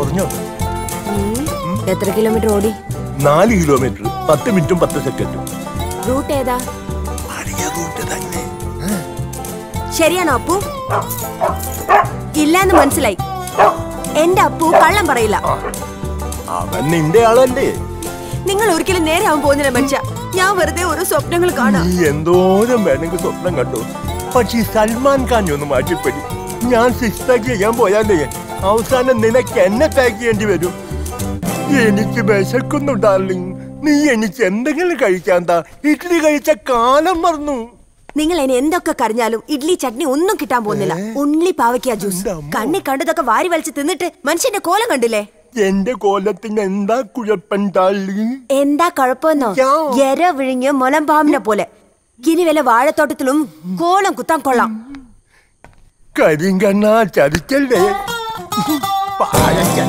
കുറഞ്ഞോ എത്ര കിലോമീറ്റർ ഓടി നാല് കിലോമീറ്റർ പത്ത് മിനിറ്റും പത്ത് സെക്കൻഡും റൂട്ട് ഏതാ ശരിയാണോ അപ്പു ഇല്ലാന്ന് മനസ്സിലായി എന്റെ അപ്പു കള്ളം പറയില്ല അവൻ നിന്റെ ആളല്ലേ നിങ്ങൾ ഒരിക്കലും നേരെ ആവാൻ പോകുന്നില്ല മനുഷ്യ ഞാൻ വെറുതെ ഓരോ സ്വപ്നങ്ങൾ കാണാം നീ എന്തോരം വേണമെങ്കിൽ സ്വപ്നം കണ്ടു പക്ഷെ ഈ സൽമാൻ ഖാൻ ഒന്ന് മാറ്റിപ്പടി ഞാൻ സിക്സ് പാക്ക് ചെയ്യാൻ പോയാലേ അവസാനം നിനക്ക് എന്നെ പാക്ക് ചെയ്യേണ്ടി വരും എനിക്ക് വിശക്കുന്നു ഡാർലിംഗ് നീ എനിക്ക് എന്തെങ്കിലും കഴിക്കാൻ താ ഇഡ്ഡലി കഴിച്ച കാലം മറന്നു നിങ്ങൾ ഇനി എന്തൊക്കെ കരഞ്ഞാലും ഇഡ്ലി ചട്നി ഒന്നും കിട്ടാൻ പോകുന്നില്ല ഉള്ളി പാവയ്ക്ക ജ്യൂസ് കണ്ണി കണ്ടതൊക്കെ വാരി വലിച്ച് തിന്നിട്ട് മനുഷ്യന്റെ കോലം കണ്ടില്ലേ എന്റെ കോലത്തിന് എന്താ കുഴപ്പം ഡാർലിംഗ് എന്താ കുഴപ്പമെന്നോ എര വിഴുങ്ങിയ മുലമ്പാമ്പിനെ പോലെ ഇനി വല്ല വാഴത്തോട്ടത്തിലും കോലം കുത്താൻ കൊള്ളാം കരിങ്കണ്ണ ചതിക്കല്ലേ പാഴയ്ക്ക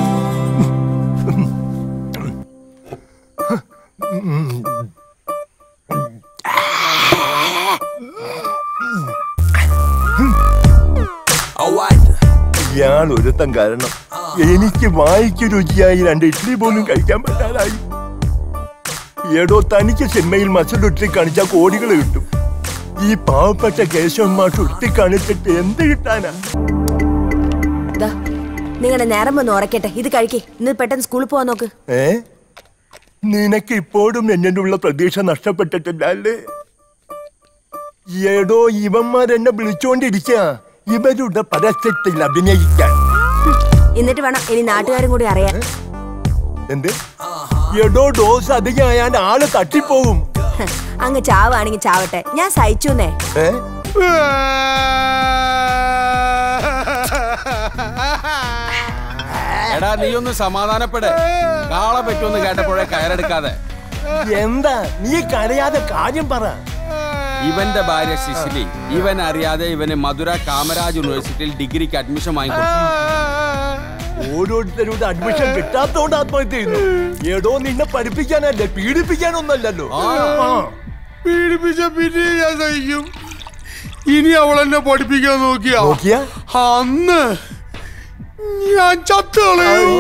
ഇയാൾ ഒരുത്തം കാരണം എനിക്ക് വായിക്ക് രുചിയായി രണ്ട് ഇഡ്ഡലി പോലും കഴിക്കാൻ പറ്റാതായി ഏടോ തനിക്ക് സിനിമയിൽ മസിൽ ഉരുട്ടി കാണിച്ചാൽ കോടികൾ കിട്ടും ഈ പാവപ്പെട്ട കേശവന്മാർ ഉരുട്ടി കാണിച്ചിട്ട് എന്ത് കിട്ടാനാ നിങ്ങളുടെ നേരം വന്ന് ഉറക്കട്ടെ ഇത് കഴിക്കേ ഇന്ന് പെട്ടെന്ന് സ്കൂളിൽ പോവാൻ നോക്ക് ഏ നിനക്ക് ഇപ്പോഴും എന്നോടുള്ള പ്രതീക്ഷ നഷ്ടപ്പെട്ടിട്ടില്ല അല്ലേ ഏടോ ഇവന്മാർ എന്നെ വിളിച്ചോണ്ടിരിക്ക ഇവരുടെ പരസ്യത്തിൽ അഭിനയിക്കാൻ എന്നിട്ട് വേണം ഇനി നാട്ടുകാരും കൂടി അറിയാൻ എന്ത് എടോ ഡോസ് അധികമായാൽ ആള് തട്ടിപ്പോവും ഹ്, അങ്ങ് ചാവാണെങ്കിൽ ചാവട്ടെ ഞാൻ സഹിച്ചുന്നേ ഏ എടാ നീ ഒന്ന് സമാധാനപ്പെട് കാളെ പറ്റുമെന്ന് കേട്ടപ്പോഴേ കയറെടുക്കാതെ എന്താ നീ കരയാതെ കാര്യം പറ ഇവന്റെ ഭാര്യ സിസിലി ഇവൻ അറിയാതെ ഇവന് മധുര കാമരാജ് യൂണിവേഴ്സിറ്റിയിൽ ഡിഗ്രിക്ക് അഡ്മിഷൻ വാങ്ങിക്കൊടുത്തു ഓരോരുത്തരുടെ അഡ്മിഷൻ കിട്ടാത്തോണ്ട് ആത്മഹത്യ ചെയ്യുന്നു ഏടോ നിന്നെ പഠിപ്പിക്കാനല്ലേ പീഡിപ്പിക്കാനൊന്നല്ലല്ലോ ആ. പീഡിപ്പിച്ച പിന്നെ ഞാൻ സഹിക്കും ഇനി അവൾ എന്നെ പഠിപ്പിക്കാൻ നോക്കിയാ നോക്കിയാ? അന്ന് ഞാൻ ചത്തുകളയും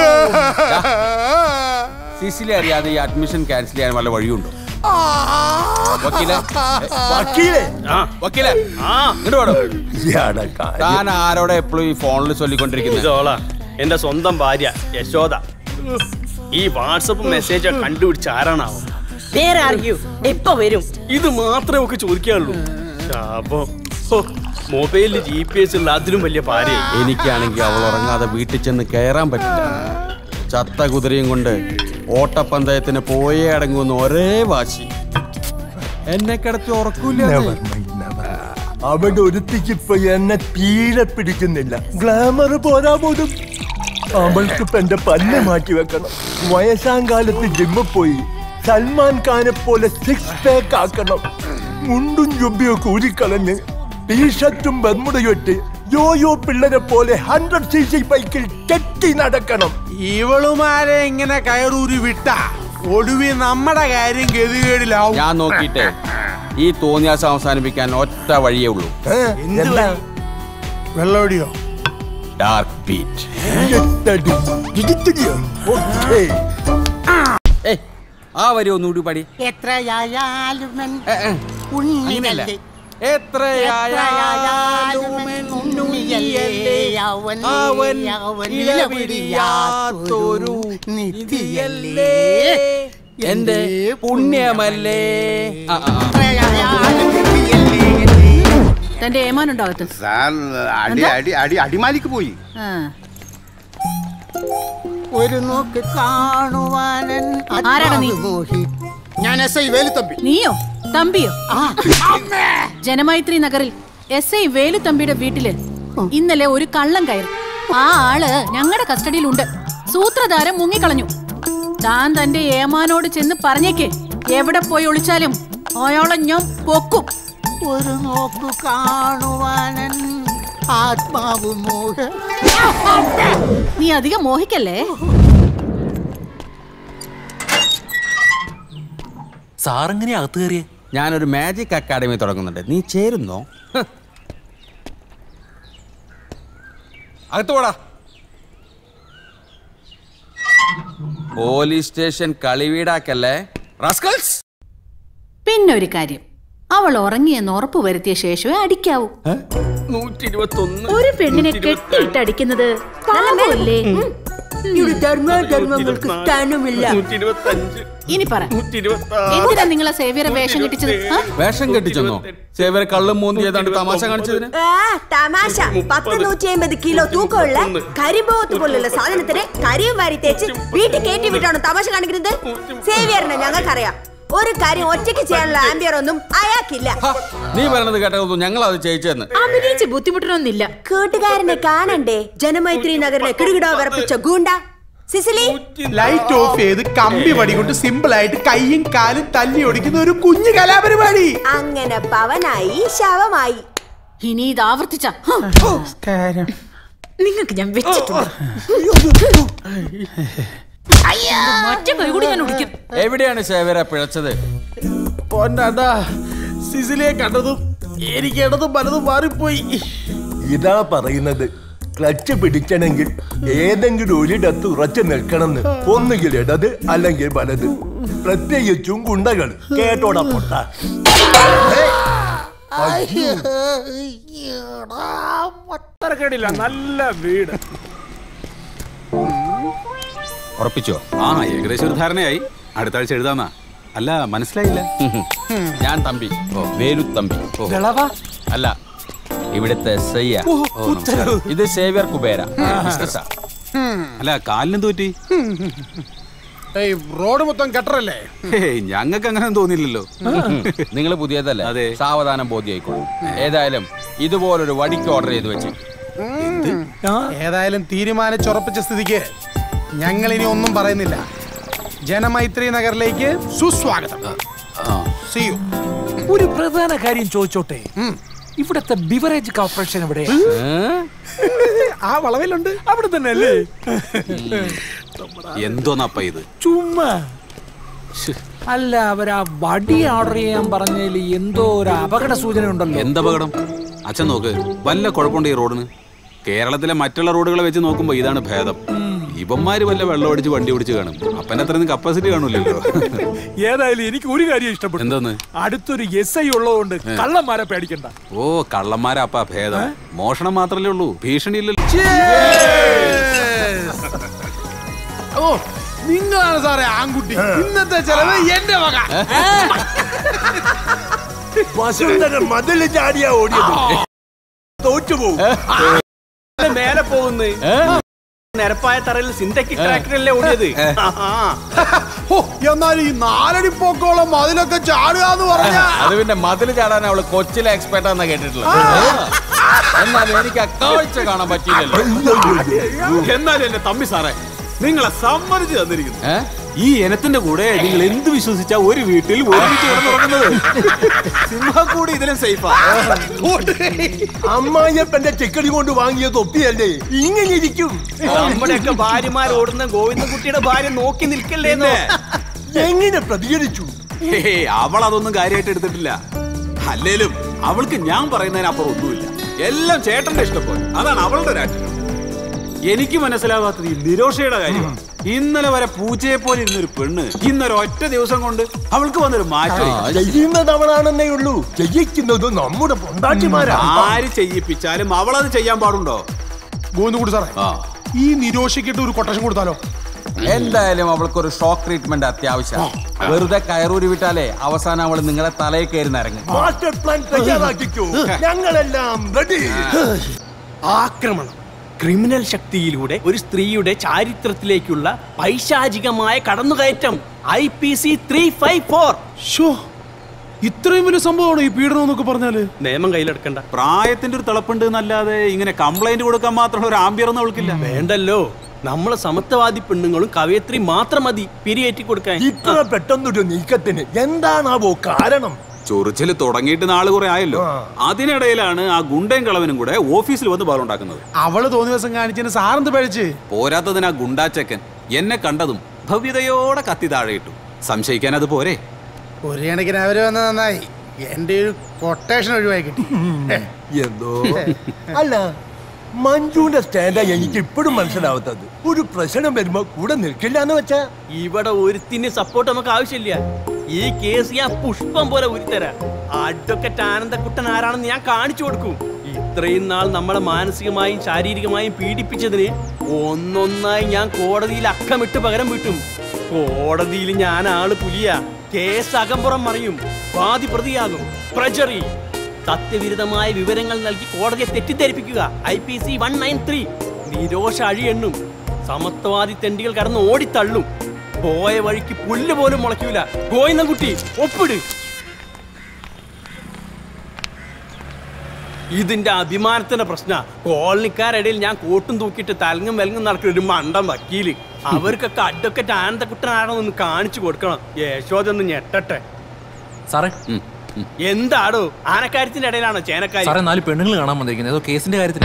സിസിലി അറിയാതെ ഈ അഡ്മിഷൻ ക്യാൻസൽ ചെയ്യാൻ വല്ല വഴിയുണ്ടോ വക്കീലെ വക്കീലേ ആ വക്കീലെ ഇങ്ങോട്ട് വേണോ ഇയാടെ കാര്യം. താൻ ആരോടെ എപ്പോഴും ഈ ഫോണിൽ ചൊല്ലിക്കൊണ്ടിരിക്കുന്നത് ഇതോളാ എന്റെ സ്വന്തം ഭാര്യ യശോദ ഈ വാട്സപ്പ് മെസ്സേജ് കണ്ടുപിടിച്ച ആരാണാവോ വേറെ ആർഗ്യൂ എപ്പോ വരും ഇത് മാത്രമേ ഒക്കെ ചോദിക്കാനുള്ളൂ ശാപം ഹോ, മൊബൈലിൽ ജി പി എസ് ഉള്ള അതിലും വലിയ ഭാര്യ എനിക്കാണെങ്കിൽ അവൾ ഉറങ്ങാതെ വീട്ടിൽ ചെന്ന് കയറാൻ പറ്റില്ല ചത്ത കുതിരയും കൊണ്ട് ഓട്ടപ്പന്തയത്തിന് പോയേ അടങ്ങുന്ന ഒരേ വാശി എന്നെ കിടത്തി ഉറക്കൂല Never mind, never. അവിടെ ഒരുത്തിക്ക് ഇപ്പൊ എന്നെ തീരെ പിടിക്കുന്നില്ല ഗ്ലാമർ പോരാ പോലും അവൾക്ക് ഇപ്പൊ എന്റെ പല്ല് മാറ്റി വെക്കണം വയസ്സാം കാലത്ത് ജിമ്മിൽ പോയി സൽമാൻ ഖാനെ പോലെ സിക്സ് പാക്ക് ആക്കണം മുണ്ടും ജുബിയൊക്കെ ഊരിക്കളഞ്ഞ് ടീഷർട്ടും ബർമുടയും ഇട്ട് യോയോ പിള്ളേരെ പോലെ ഹൺഡ്രഡ് സി സി ബൈക്കിൽ കെട്ടി നടക്കണം ഇവളുമാരെ ഇങ്ങനെ കയറൂരി വിട്ട ഒടുവി നമ്മുടെ കാര്യം ഗതികേടിലാവും ഞാൻ നോക്കിയിട്ടേ ഈ തോന്നിയാസം അവസാനിപ്പിക്കാൻ ഒറ്റ വഴിയേ ഉള്ളൂ എന്താ വെള്ളോടിയോ ഡാർക്ക് ബീറ്റ് ഓക്കേ ആ വരി ഒന്നുകൂടി പാടി എത്രയായാലും എൻ അങ്ങനെയല്ല. ഉണ്ണിയല്ലേ എത്രയായാലും ഉണ്ണിയല്ലേ അവൻ അവൻ ഇലപിടിയാത്തൊരു നിധിയല്ലേ എന്റെ പുണ്യമല്ലേ ആ, ആ, ആ. തന്റെ ഏമാനുണ്ടോ അകത്ത് സാർ അടി എന്താ? അടി അടി അടിമാലിക്ക് പോയി ആ. ഒരു നോക്ക് കാണുവാനൻ ആരാടാ നീ? മോഹി ഞാൻ എസ് ഐ വേലുത്തമ്പി നീയോ തമ്പിയോ ജനമൈത്രി നഗറിൽ എസ് ഐ വേലുത്തമ്പിയുടെ വീട്ടില് ഇന്നലെ ഒരു കള്ളം കയറി ആ ആള് ഞങ്ങളുടെ കസ്റ്റഡിയിലുണ്ട് സൂത്രധാരൻ മുങ്ങിക്കളഞ്ഞു താൻ തന്റെ ഏമാനോട് ചെന്ന് പറഞ്ഞേക്ക് എവിടെ പോയി ഒളിച്ചാലും അയാളെ ഞാൻ പൊക്കും ഒരു നോക്ക് കാണുവാനൻ ആത്മാവ് മോഹ നീ അധികം മോഹിക്കല്ലേ സാറെങ്ങനെ അകത്ത് കയറിയേ ഞാനൊരു മാജിക് അക്കാഡമി തുടങ്ങുന്നുണ്ട് നീ ചേരുന്നോ ഹ്. അകത്ത് പോടാ പോലീസ് സ്റ്റേഷൻ കളിവീടാക്കല്ലേ റസ്കൽസ് പിന്നെ ഒരു കാര്യം അവൾ ഉറങ്ങിയെന്ന് ഉറപ്പ് വരുത്തിയ ശേഷമേ അടിക്കാവൂ നൂറ്റി ഇരുപത്തി ഒന്ന് ഒരു പെണ്ണിനെ കെട്ടിയിട്ട് അടിക്കുന്നത് പാപമല്ലേ ഇവിടെ ധർമ്മധർമ്മങ്ങൾക്ക് സ്ഥാനമില്ല നൂറ്റി ഇരുപത്തി അഞ്ച് ഇനി പറ നൂറ്റി ഇരുപത്തി എന്തിനാ നിങ്ങളെ സേവിയറെ വേഷം കെട്ടിച്ചത് ആ? വേഷം കെട്ടിച്ചെന്നോ സേവരെ കള്ളും മൂന്തി ഏതാണ്ട് തമാശ കാണിച്ചതിന് ആ, തമാശ പത്ത് നൂറ്റി അമ്പത് കിലോ തൂക്കമുള്ള കരിമ്പോത്ത് പോലുള്ള സാധനത്തിന് കരിയും വാരി തേച്ച് വീട്ടിൽ കയറ്റി വിട്ടാണോ തമാശ കാണിക്കുന്നത് സേവിയറിനെ ഞങ്ങൾക്കറിയാം ഒരു കാര്യം ഒറ്റയ്ക്ക് ചെയ്യാനുള്ള ആംബിയർ ഒന്നും അയാൾക്കില്ല നീ പറയണത് കേട്ടതൊന്നും ഞങ്ങൾ അത് ചെയ്യിച്ചെന്ന് അഭിനയിച്ച് ബുദ്ധിമുട്ടണമെന്നില്ല കൂട്ടുകാരനെ കാണണ്ടേ ജനമൈത്രി നഗറിനെ കിടുകിടോ വിറപ്പിച്ച ഗൂണ്ട സിസിലി ലൈറ്റ് ഓഫ് ചെയ്ത് കമ്പി വടി കൊണ്ട് സിമ്പിൾ ആയിട്ട് കൈയും കാലും തല്ലി ഒടിക്കുന്ന ഒരു കുഞ്ഞു കലാപരിപാടി അങ്ങനെ പവനായി ശവമായി ഇനി ഇത് ആവർത്തിച്ച നിങ്ങൾക്ക് ഞാൻ വെച്ചിട്ടുണ്ട് മറ്റേ കൈ കൂടി ഞാൻ ഒടിക്കും എവിടെയാണ് സേവര പിഴച്ചത് പൊന്നാണ്ടാ സിസിലിയെ കണ്ടതും എനിക്ക് ഇടതും പലതും മാറിപ്പോയി ഇതാ പറയുന്നത് ക്ലച്ച് പിടിക്കണമെങ്കിൽ ഏതെങ്കിലും ഒരിടത്ത് ഉറച്ചു നിൽക്കണമെന്ന് ഒന്നുകിൽ ഇടത് അല്ലെങ്കിൽ വലത് പ്രത്യേകിച്ചും ഗുണ്ടകൾ കേട്ടോടാ പൊട്ട കേടില്ല നല്ല വീട് ഉറപ്പിച്ചോ ആ ഏകദേശം ഒരു ധാരണയായി അടുത്ത ആഴ്ച എഴുതാന്നാ അല്ല മനസ്സിലായില്ല ഞാൻ തമ്പി വേലു തമ്പി അല്ല ഇവിടുത്തെ എസ് ഐ ഓ, ഉത്തരവ്. ഇത് സേവ്യർ കുബേര ബിസിനസ്സാ. അല്ല കാലിനും തോറ്റി ഏയ് റോഡ് മൊത്തം കട്ടറല്ലേ ഞങ്ങൾക്ക് അങ്ങനെ തോന്നില്ലല്ലോ നിങ്ങൾ പുതിയതല്ലേ അതെ സാവധാനം ബോധ്യായിക്കോളും ഏതായാലും ഇതുപോലൊരു വടിക്ക് ഓർഡർ ചെയ്ത് വെച്ച് ഏതായാലും തീരുമാനിച്ചുറപ്പിച്ച സ്ഥിതിക്ക് ഞങ്ങൾ ഇനി ഒന്നും പറയുന്നില്ല ജനമൈത്രി നഗറിലേക്ക് സുസ്വാഗതം See you. ഒരു പ്രധാന കാര്യം ചോദിച്ചോട്ടെ ഇവിടത്തെ ബിവറേജ് കോർപ്പറേഷൻ എവിടെ ആ വളവിലുണ്ട് അവിടെ തന്നെ അല്ലേ എന്തോന്നപ്പ ഇത് ചുമ്മാ അല്ല അവരാ വടി ഓർഡർ ചെയ്യാൻ പറഞ്ഞതിൽ എന്തോ ഒരു അപകട സൂചന ഉണ്ടല്ലോ എന്തപകടം അച്ഛൻ നോക്ക് വല്ല കുഴപ്പമുണ്ട് ഈ റോഡിന് കേരളത്തിലെ മറ്റുള്ള റോഡുകളെ വെച്ച് നോക്കുമ്പോ ഇതാണ് ഭേദം ഇവന്മാര് വല്ല വെള്ളം അടിച്ച് വണ്ടി ഓടിച്ച് കാണും അപ്പൻ്റെ അത്രയൊന്നും കപ്പാസിറ്റി കാണൂലല്ലോ ഏതായാലും എനിക്ക് ഒരു കാര്യം ഇഷ്ടപ്പെട്ടു എന്തോന്ന് അടുത്തൊരു എസ് ഐ ഉള്ളതുകൊണ്ട് കള്ളന്മാരെ പേടിക്കണ്ട ഓ കള്ളന്മാരാ അപ്പ ഭേദം മോഷണം മാത്രല്ലേ ഉള്ളൂ ഭീഷണിയില്ലല്ലോ ഓ നിങ്ങളാണ് സാറേ ആൺകുട്ടി ഇന്നത്തെ ചെലവ് എന്റെ വക വസുന്ധര മതില് ചാടിയാ ഓടിയത് തോറ്റുപോകും മേലെ പോകുന്നു നിരപ്പായ തറയിൽ സിന്തറ്റിക് ട്രാക്ടറല്ലേ ഓടിയത് ഓ എന്നാൽ ഈ നാലടി പോക്കോളം അതിലൊക്കെ ചാടുക എന്ന് പറഞ്ഞാ അത് പിന്നെ മതിൽ ചാടാൻ അവള് കൊച്ചിലെ എക്സ്പെർട്ട് എന്നാ കേട്ടിട്ടുള്ളത് എന്നാൽ എനിക്ക് ആ കാഴ്ച കാണാൻ പറ്റിയില്ലല്ലോ എന്നാലും എന്റെ തമ്പി സാറേ നിങ്ങളെ സമ്മതിച്ചു തന്നിരിക്കുന്നു ഈ ഇനത്തിന്റെ കൂടെ നിങ്ങൾ എന്ത് വിശ്വസിച്ചാ ഒരു വീട്ടിൽ ഒരുമിച്ച് കിടന്നുറങ്ങുന്നത് സിംഹക്കൂടി ഇതിലും സേഫാ അമ്മായിയപ്പന്റെ ചെക്കടി കൊണ്ട് വാങ്ങിയ തൊപ്പിയല്ലേ ഇങ്ങനെ ഇരിക്കും നമ്മുടെയൊക്കെ ഭാര്യമാർ ഓടുന്ന ഗോവിന്ദൻകുട്ടിയുടെ ഭാര്യ നോക്കി നിൽക്കല്ലേന്നോ എങ്ങനെ പ്രതികരിച്ചു ഹേയ്, അവൾ അതൊന്നും കാര്യമായിട്ട് എടുത്തിട്ടില്ല അല്ലേലും അവൾക്ക് ഞാൻ പറയുന്നതിനപ്പുറം ഒന്നുമില്ല എല്ലാം ചേട്ടന്റെ ഇഷ്ടപ്പോലെ അതാണ് അവളുടെ രാഷ്ട്രീയം എനിക്ക് മനസ്സിലാവാത്തത് ഈ നിരോഷയുടെ കാര്യം ഇന്നലെ വരെ പൂച്ചയെ പോലെ ഇരുന്നൊരു പെണ്ണ് ഇന്നൊരു ഒറ്റ ദിവസം കൊണ്ട് അവൾക്ക് വന്നൊരു മാറ്റം ചെയ്യുന്നത് അവളാണെന്നേ ഉള്ളൂ ചെയ്യിക്കുന്നത് നമ്മുടെ പൊണ്ടാട്ടിമാരാ ആര് ചെയ്യിപ്പിച്ചാലും അവളത് ചെയ്യാൻ പാടുണ്ടോ ഗോവിന്ദകുട്ടി സാറേ ആ ഈ നിരോഷിക്കിട്ട് ഒരു കൊട്ടേഷൻ കൊടുത്താലോ എന്തായാലും അവൾക്കൊരു ഷോക്ക് ട്രീറ്റ്മെന്റ് അത്യാവശ്യം വെറുതെ കയറൂരി വിട്ടാലേ അവസാനം അവൾ നിങ്ങളെ തലയിൽ കയറി നിരങ്ങും മാസ്റ്റർ പ്ലാൻ തയ്യാറാക്കിക്കോ ഞങ്ങളെല്ലാം റെഡി ആക്രമണം ക്രിമിനൽ ശക്തിയിലൂടെ ഒരു സ്ത്രീയുടെ ചാരിത്രത്തിലേക്കുള്ള പൈശാചികമായ കടന്നുകയറ്റം I P C three five four ഇത്രയും വലിയ സംഭവമാണ് ഈ പീഡനം എന്നൊക്കെ പറഞ്ഞാല് നിയമം കയ്യിലെടുക്കണ്ട പ്രായത്തിന്റെ ഒരു തിളപ്പുണ്ട് എന്നല്ലാതെ ഇങ്ങനെ കംപ്ലൈന്റ് കൊടുക്കാൻ മാത്രമുള്ള ഒരു ആംബിയർ ഒന്നും അവൾക്കില്ല വേണ്ടല്ലോ നമ്മളെ സമത്വവാദി പെണ്ണുങ്ങളും കവയത്രി മാത്രം മതി പിരിയേറ്റി കൊടുക്കാൻ ഇത്ര പെട്ടെന്നൊരു നീക്കത്തിന് എന്താണാവോ കാരണം ചൊറിച്ചില് തുടങ്ങിയിട്ട് നാള് കുറെ ആയല്ലോ അതിനിടയിലാണ് ആ ഗുണ്ടയും കളവനും കൂടെ ഓഫീസിൽ വന്ന് ബഹളുണ്ടാക്കുന്നത് അവള് തോന്നിയ ദിവസം കാണിച്ചതിന് സാറെന്ത് പഴിച്ച് പോരാത്തതിന് ആ ഗുണ്ടാച്ചക്കൻ എന്നെ കണ്ടതും ഭവ്യതയോടെ കത്തി താഴെ ഇട്ടു സംശയിക്കാൻ അത് പോരെ ഒരു കണക്കിന് അവര് വന്നത് നന്നായി എന്റെ ഒരു കൊട്ടേഷൻ ഒഴിവായി കിട്ടി എന്തോ അല്ല മഞ്ജുവിന്റെ സ്റ്റാൻഡാ എനിക്ക് ഇപ്പോഴും മനസ്സിലാവാത്തത് ഒരു പ്രശ്നം വരുമ്പോ കൂടെ നിൽക്കില്ല എന്ന് വെച്ചാ ഇവിടെ ഒരുത്തിന് സപ്പോർട്ട് നമുക്ക് ആവശ്യമില്ല ഈ കേസ് ഞാൻ പുഷ്പം പോലെ ഉരുത്തരാം അഡ്വക്കറ്റ് ആനന്ദക്കുട്ടൻ ആരാണെന്ന് ഞാൻ കാണിച്ചു കൊടുക്കും ഇത്രയും നാൾ നമ്മളെ മാനസികമായും ശാരീരികമായും പീഡിപ്പിച്ചതിന് ഒന്നൊന്നായി ഞാൻ കോടതിയിൽ അക്കമിട്ട് പകരം വീട്ടും കോടതിയിൽ ഞാൻ ആള് പുലിയ കേസ് അകമ്പുറം മറിയും വാദി പ്രതിയാകും പ്രജറി സത്യവിരുദ്ധമായ വിവരങ്ങൾ നൽകി കോടതിയെ തെറ്റിദ്ധരിപ്പിക്കുക I P C one nine three നിരോഷ അഴിയെണ്ണും സമത്വവാദി തെണ്ടികൾ കടന്ന് ഓടിത്തള്ളും പോയ വഴിക്ക് പുല്ല് പോലും മുളയ്ക്കൂല ഗോയിന്നൻകുട്ടി ഒപ്പിട് ഇതിന്റെ അഭിമാനത്തിന്റെ പ്രശ്ന കോളനിക്കാരിടയിൽ ഞാൻ കോട്ടും തൂക്കിയിട്ട് തലങ്ങും വെലങ്ങും നടക്കുന്ന ഒരു മണ്ടം വക്കീല് അവർക്കൊക്കെ അഡ്വക്കറ്റ് ആനന്ദക്കുട്ടനാണെന്ന് കാണിച്ചു കൊടുക്കണം യശോദൊന്ന് ഞെട്ടട്ടെ സാറേ എന്താടോ ആനക്കാര്യത്തിന്റെ ഇടയിലാണോ ചേനക്കാരി സാറേ നാല് പെണ്ണുങ്ങൾ കാണാൻ വന്നിരിക്കുന്നത് ഏതോ കേസിന്റെ കാര്യത്തിന്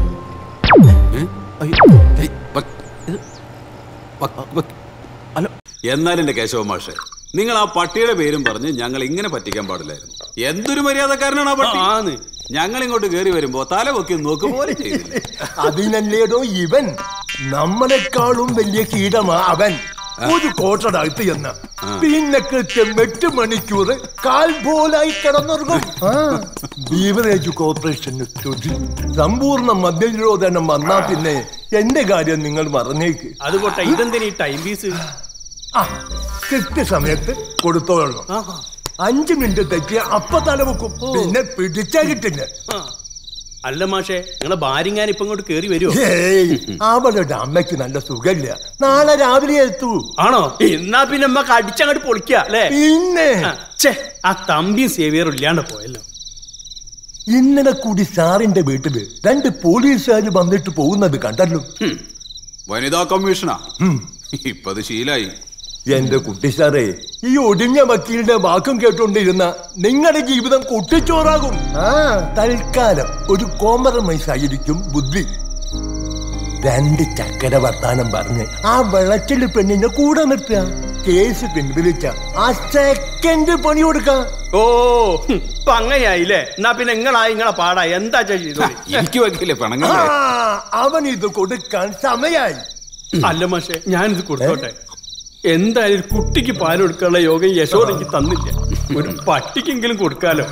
എന്നാലും എന്റെ കേശവ മാഷെ നിങ്ങൾ ആ പട്ടിയുടെ പേരും പറഞ്ഞ് ഞങ്ങൾ ഇങ്ങനെ പറ്റിക്കാൻ പാടില്ലായിരുന്നു എന്തൊരു മര്യാദക്കാരനാണ് ആ പട്ടി ഞങ്ങൾ ഇങ്ങോട്ട് കയറി വരുമ്പോ തല പൊക്കി നോക്ക് പോലെ ചെയ്തില്ല അതിനല്ലേടോ ഇവൻ നമ്മളെക്കാളും വലിയ കീടമാ അവൻ ഒരു കോട്ടടകത്ത് എന്ന പിന്നെ കൃത്യം എട്ട് മണിക്കൂർ കാൽ പോലായി കിടന്നുറങ്ങും ആ, ബീവറേജ് കോർപ്പറേഷന് സ്തുതി സമ്പൂർണ്ണ മദ്യനിരോധനം വന്നാ പിന്നെ എന്റെ കാര്യം നിങ്ങൾ മറന്നേക്ക് അതുകൊട്ടെ ഇതെന്തിനാ ഈ ടൈം പീസ് ആ കൃത്യസമയത്ത് കൊടുത്തോളണം അഞ്ചു മിനിറ്റ് തെറ്റിയ അപ്പ തല വെക്കും പിന്നെ പിടിച്ചാ കിട്ടില്ല ആ. അല്ല മാഷേ നിങ്ങളെ ഭാര്യങ്ങാൻ ഇപ്പൊ ഇങ്ങോട്ട് കേറി വരുമോ ഏയ് അവളുടെ അമ്മയ്ക്ക് നല്ല സുഖമില്ല നാളെ രാവിലെ എത്തൂ ആണോ എന്നാ പിന്നെ നമ്മക്ക് അടിച്ചങ്ങോട്ട് പൊളിക്ക അല്ലേ പിന്നെ ഛേ ആ തമ്പിയും സേവിയറും ഇല്ലാണ്ട് പോയല്ലോ ഇന്നലെ കൂടി സാറിന്റെ വീട്ടില് രണ്ട് പോലീസുകാർ വന്നിട്ട് പോകുന്നത് കണ്ടല്ലോ വനിതാ കമ്മീഷനാ ഇപ്പൊ അത് ശീലായി എന്റെ കുട്ടി സാറേ ഈ ഒടിഞ്ഞ വക്കീലിന്റെ വാക്കും കേട്ടോണ്ടിരുന്ന നിങ്ങളുടെ ജീവിതം കുട്ടിച്ചോറാകും ആ തൽക്കാലം ഒരു കോംപ്രമൈസ് ആയിരിക്കും ബുദ്ധി രണ്ട് ചക്കര വർത്താനം പറഞ്ഞ് ആ വെളച്ചില് പെണ്ണിനെ കൂടെ നിർത്തുക കേസ് പിൻവലിച്ച ആ സെക്കൻഡ് പണി കൊടുക്കാം ഓ ഹും, ഇപ്പൊ അങ്ങനെയായില്ലേ എന്നാ പിന്നെ നിങ്ങളായി നിങ്ങളെ പാടാ എന്താ ചെയ്തു എനിക്ക് വയ്ക്കില്ലേ ആ, പണങ്ങല്ലേ അവൻ ഇത് കൊടുക്കാൻ സമയായി അല്ല മാഷേ ഞാനിത് കൊടുത്തോട്ടെ എന്തായാലും ഒരു കുട്ടിക്ക് പാൽ കൊടുക്കാനുള്ള യോഗം യശോദയ്ക്ക് തന്നില്ല ഒരു പട്ടിക്കെങ്കിലും കൊടുക്കാലോ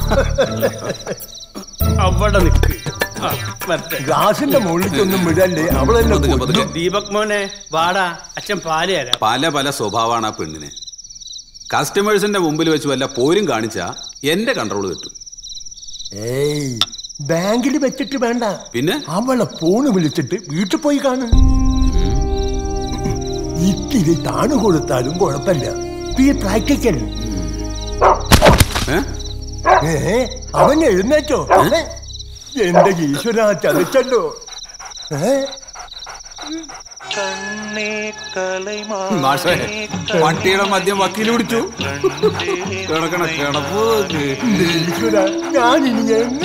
അവിടെ നിൽക്ക് ആ, വരട്ടെ. ഗ്ലാസിന്റെ മുകളിലേക്കൊന്നും വിടല്ലേ അവളെന്നെ കൊല്ലും. ദീപക് മോനെ വാടാ അച്ഛൻ പാല് തരാം പല പല സ്വഭാവമാണ് ആ പെണ്ണിന് കസ്റ്റമേഴ്സിന്റെ മുമ്പിൽ വെച്ച് വല്ല പോരും കാണിച്ചാ എന്റെ കൺട്രോൾ കിട്ടും ഏയ് ബാങ്കിൽ വെച്ചിട്ട് വേണ്ട പിന്നെ അവളെ ഫോണ് വിളിച്ചിട്ട് വീട്ടിൽ പോയി കാണും ഇത്തിരി താണു കൊടുത്താലും കുഴപ്പമില്ല ബി പ്രാക്ടിക്കൽ ഏ അവൻ എഴുന്നേറ്റോ ഏ? എന്റെ ഈശ്വര ചതിച്ചല്ലോ ഏ മാഷേ പട്ടിയുടെ മദ്യം വക്കീൽ പിടിച്ചു കിടക്കണ കിടപ്പ് ഈശ്വര ഞാൻ ഇനി എങ്ങനെ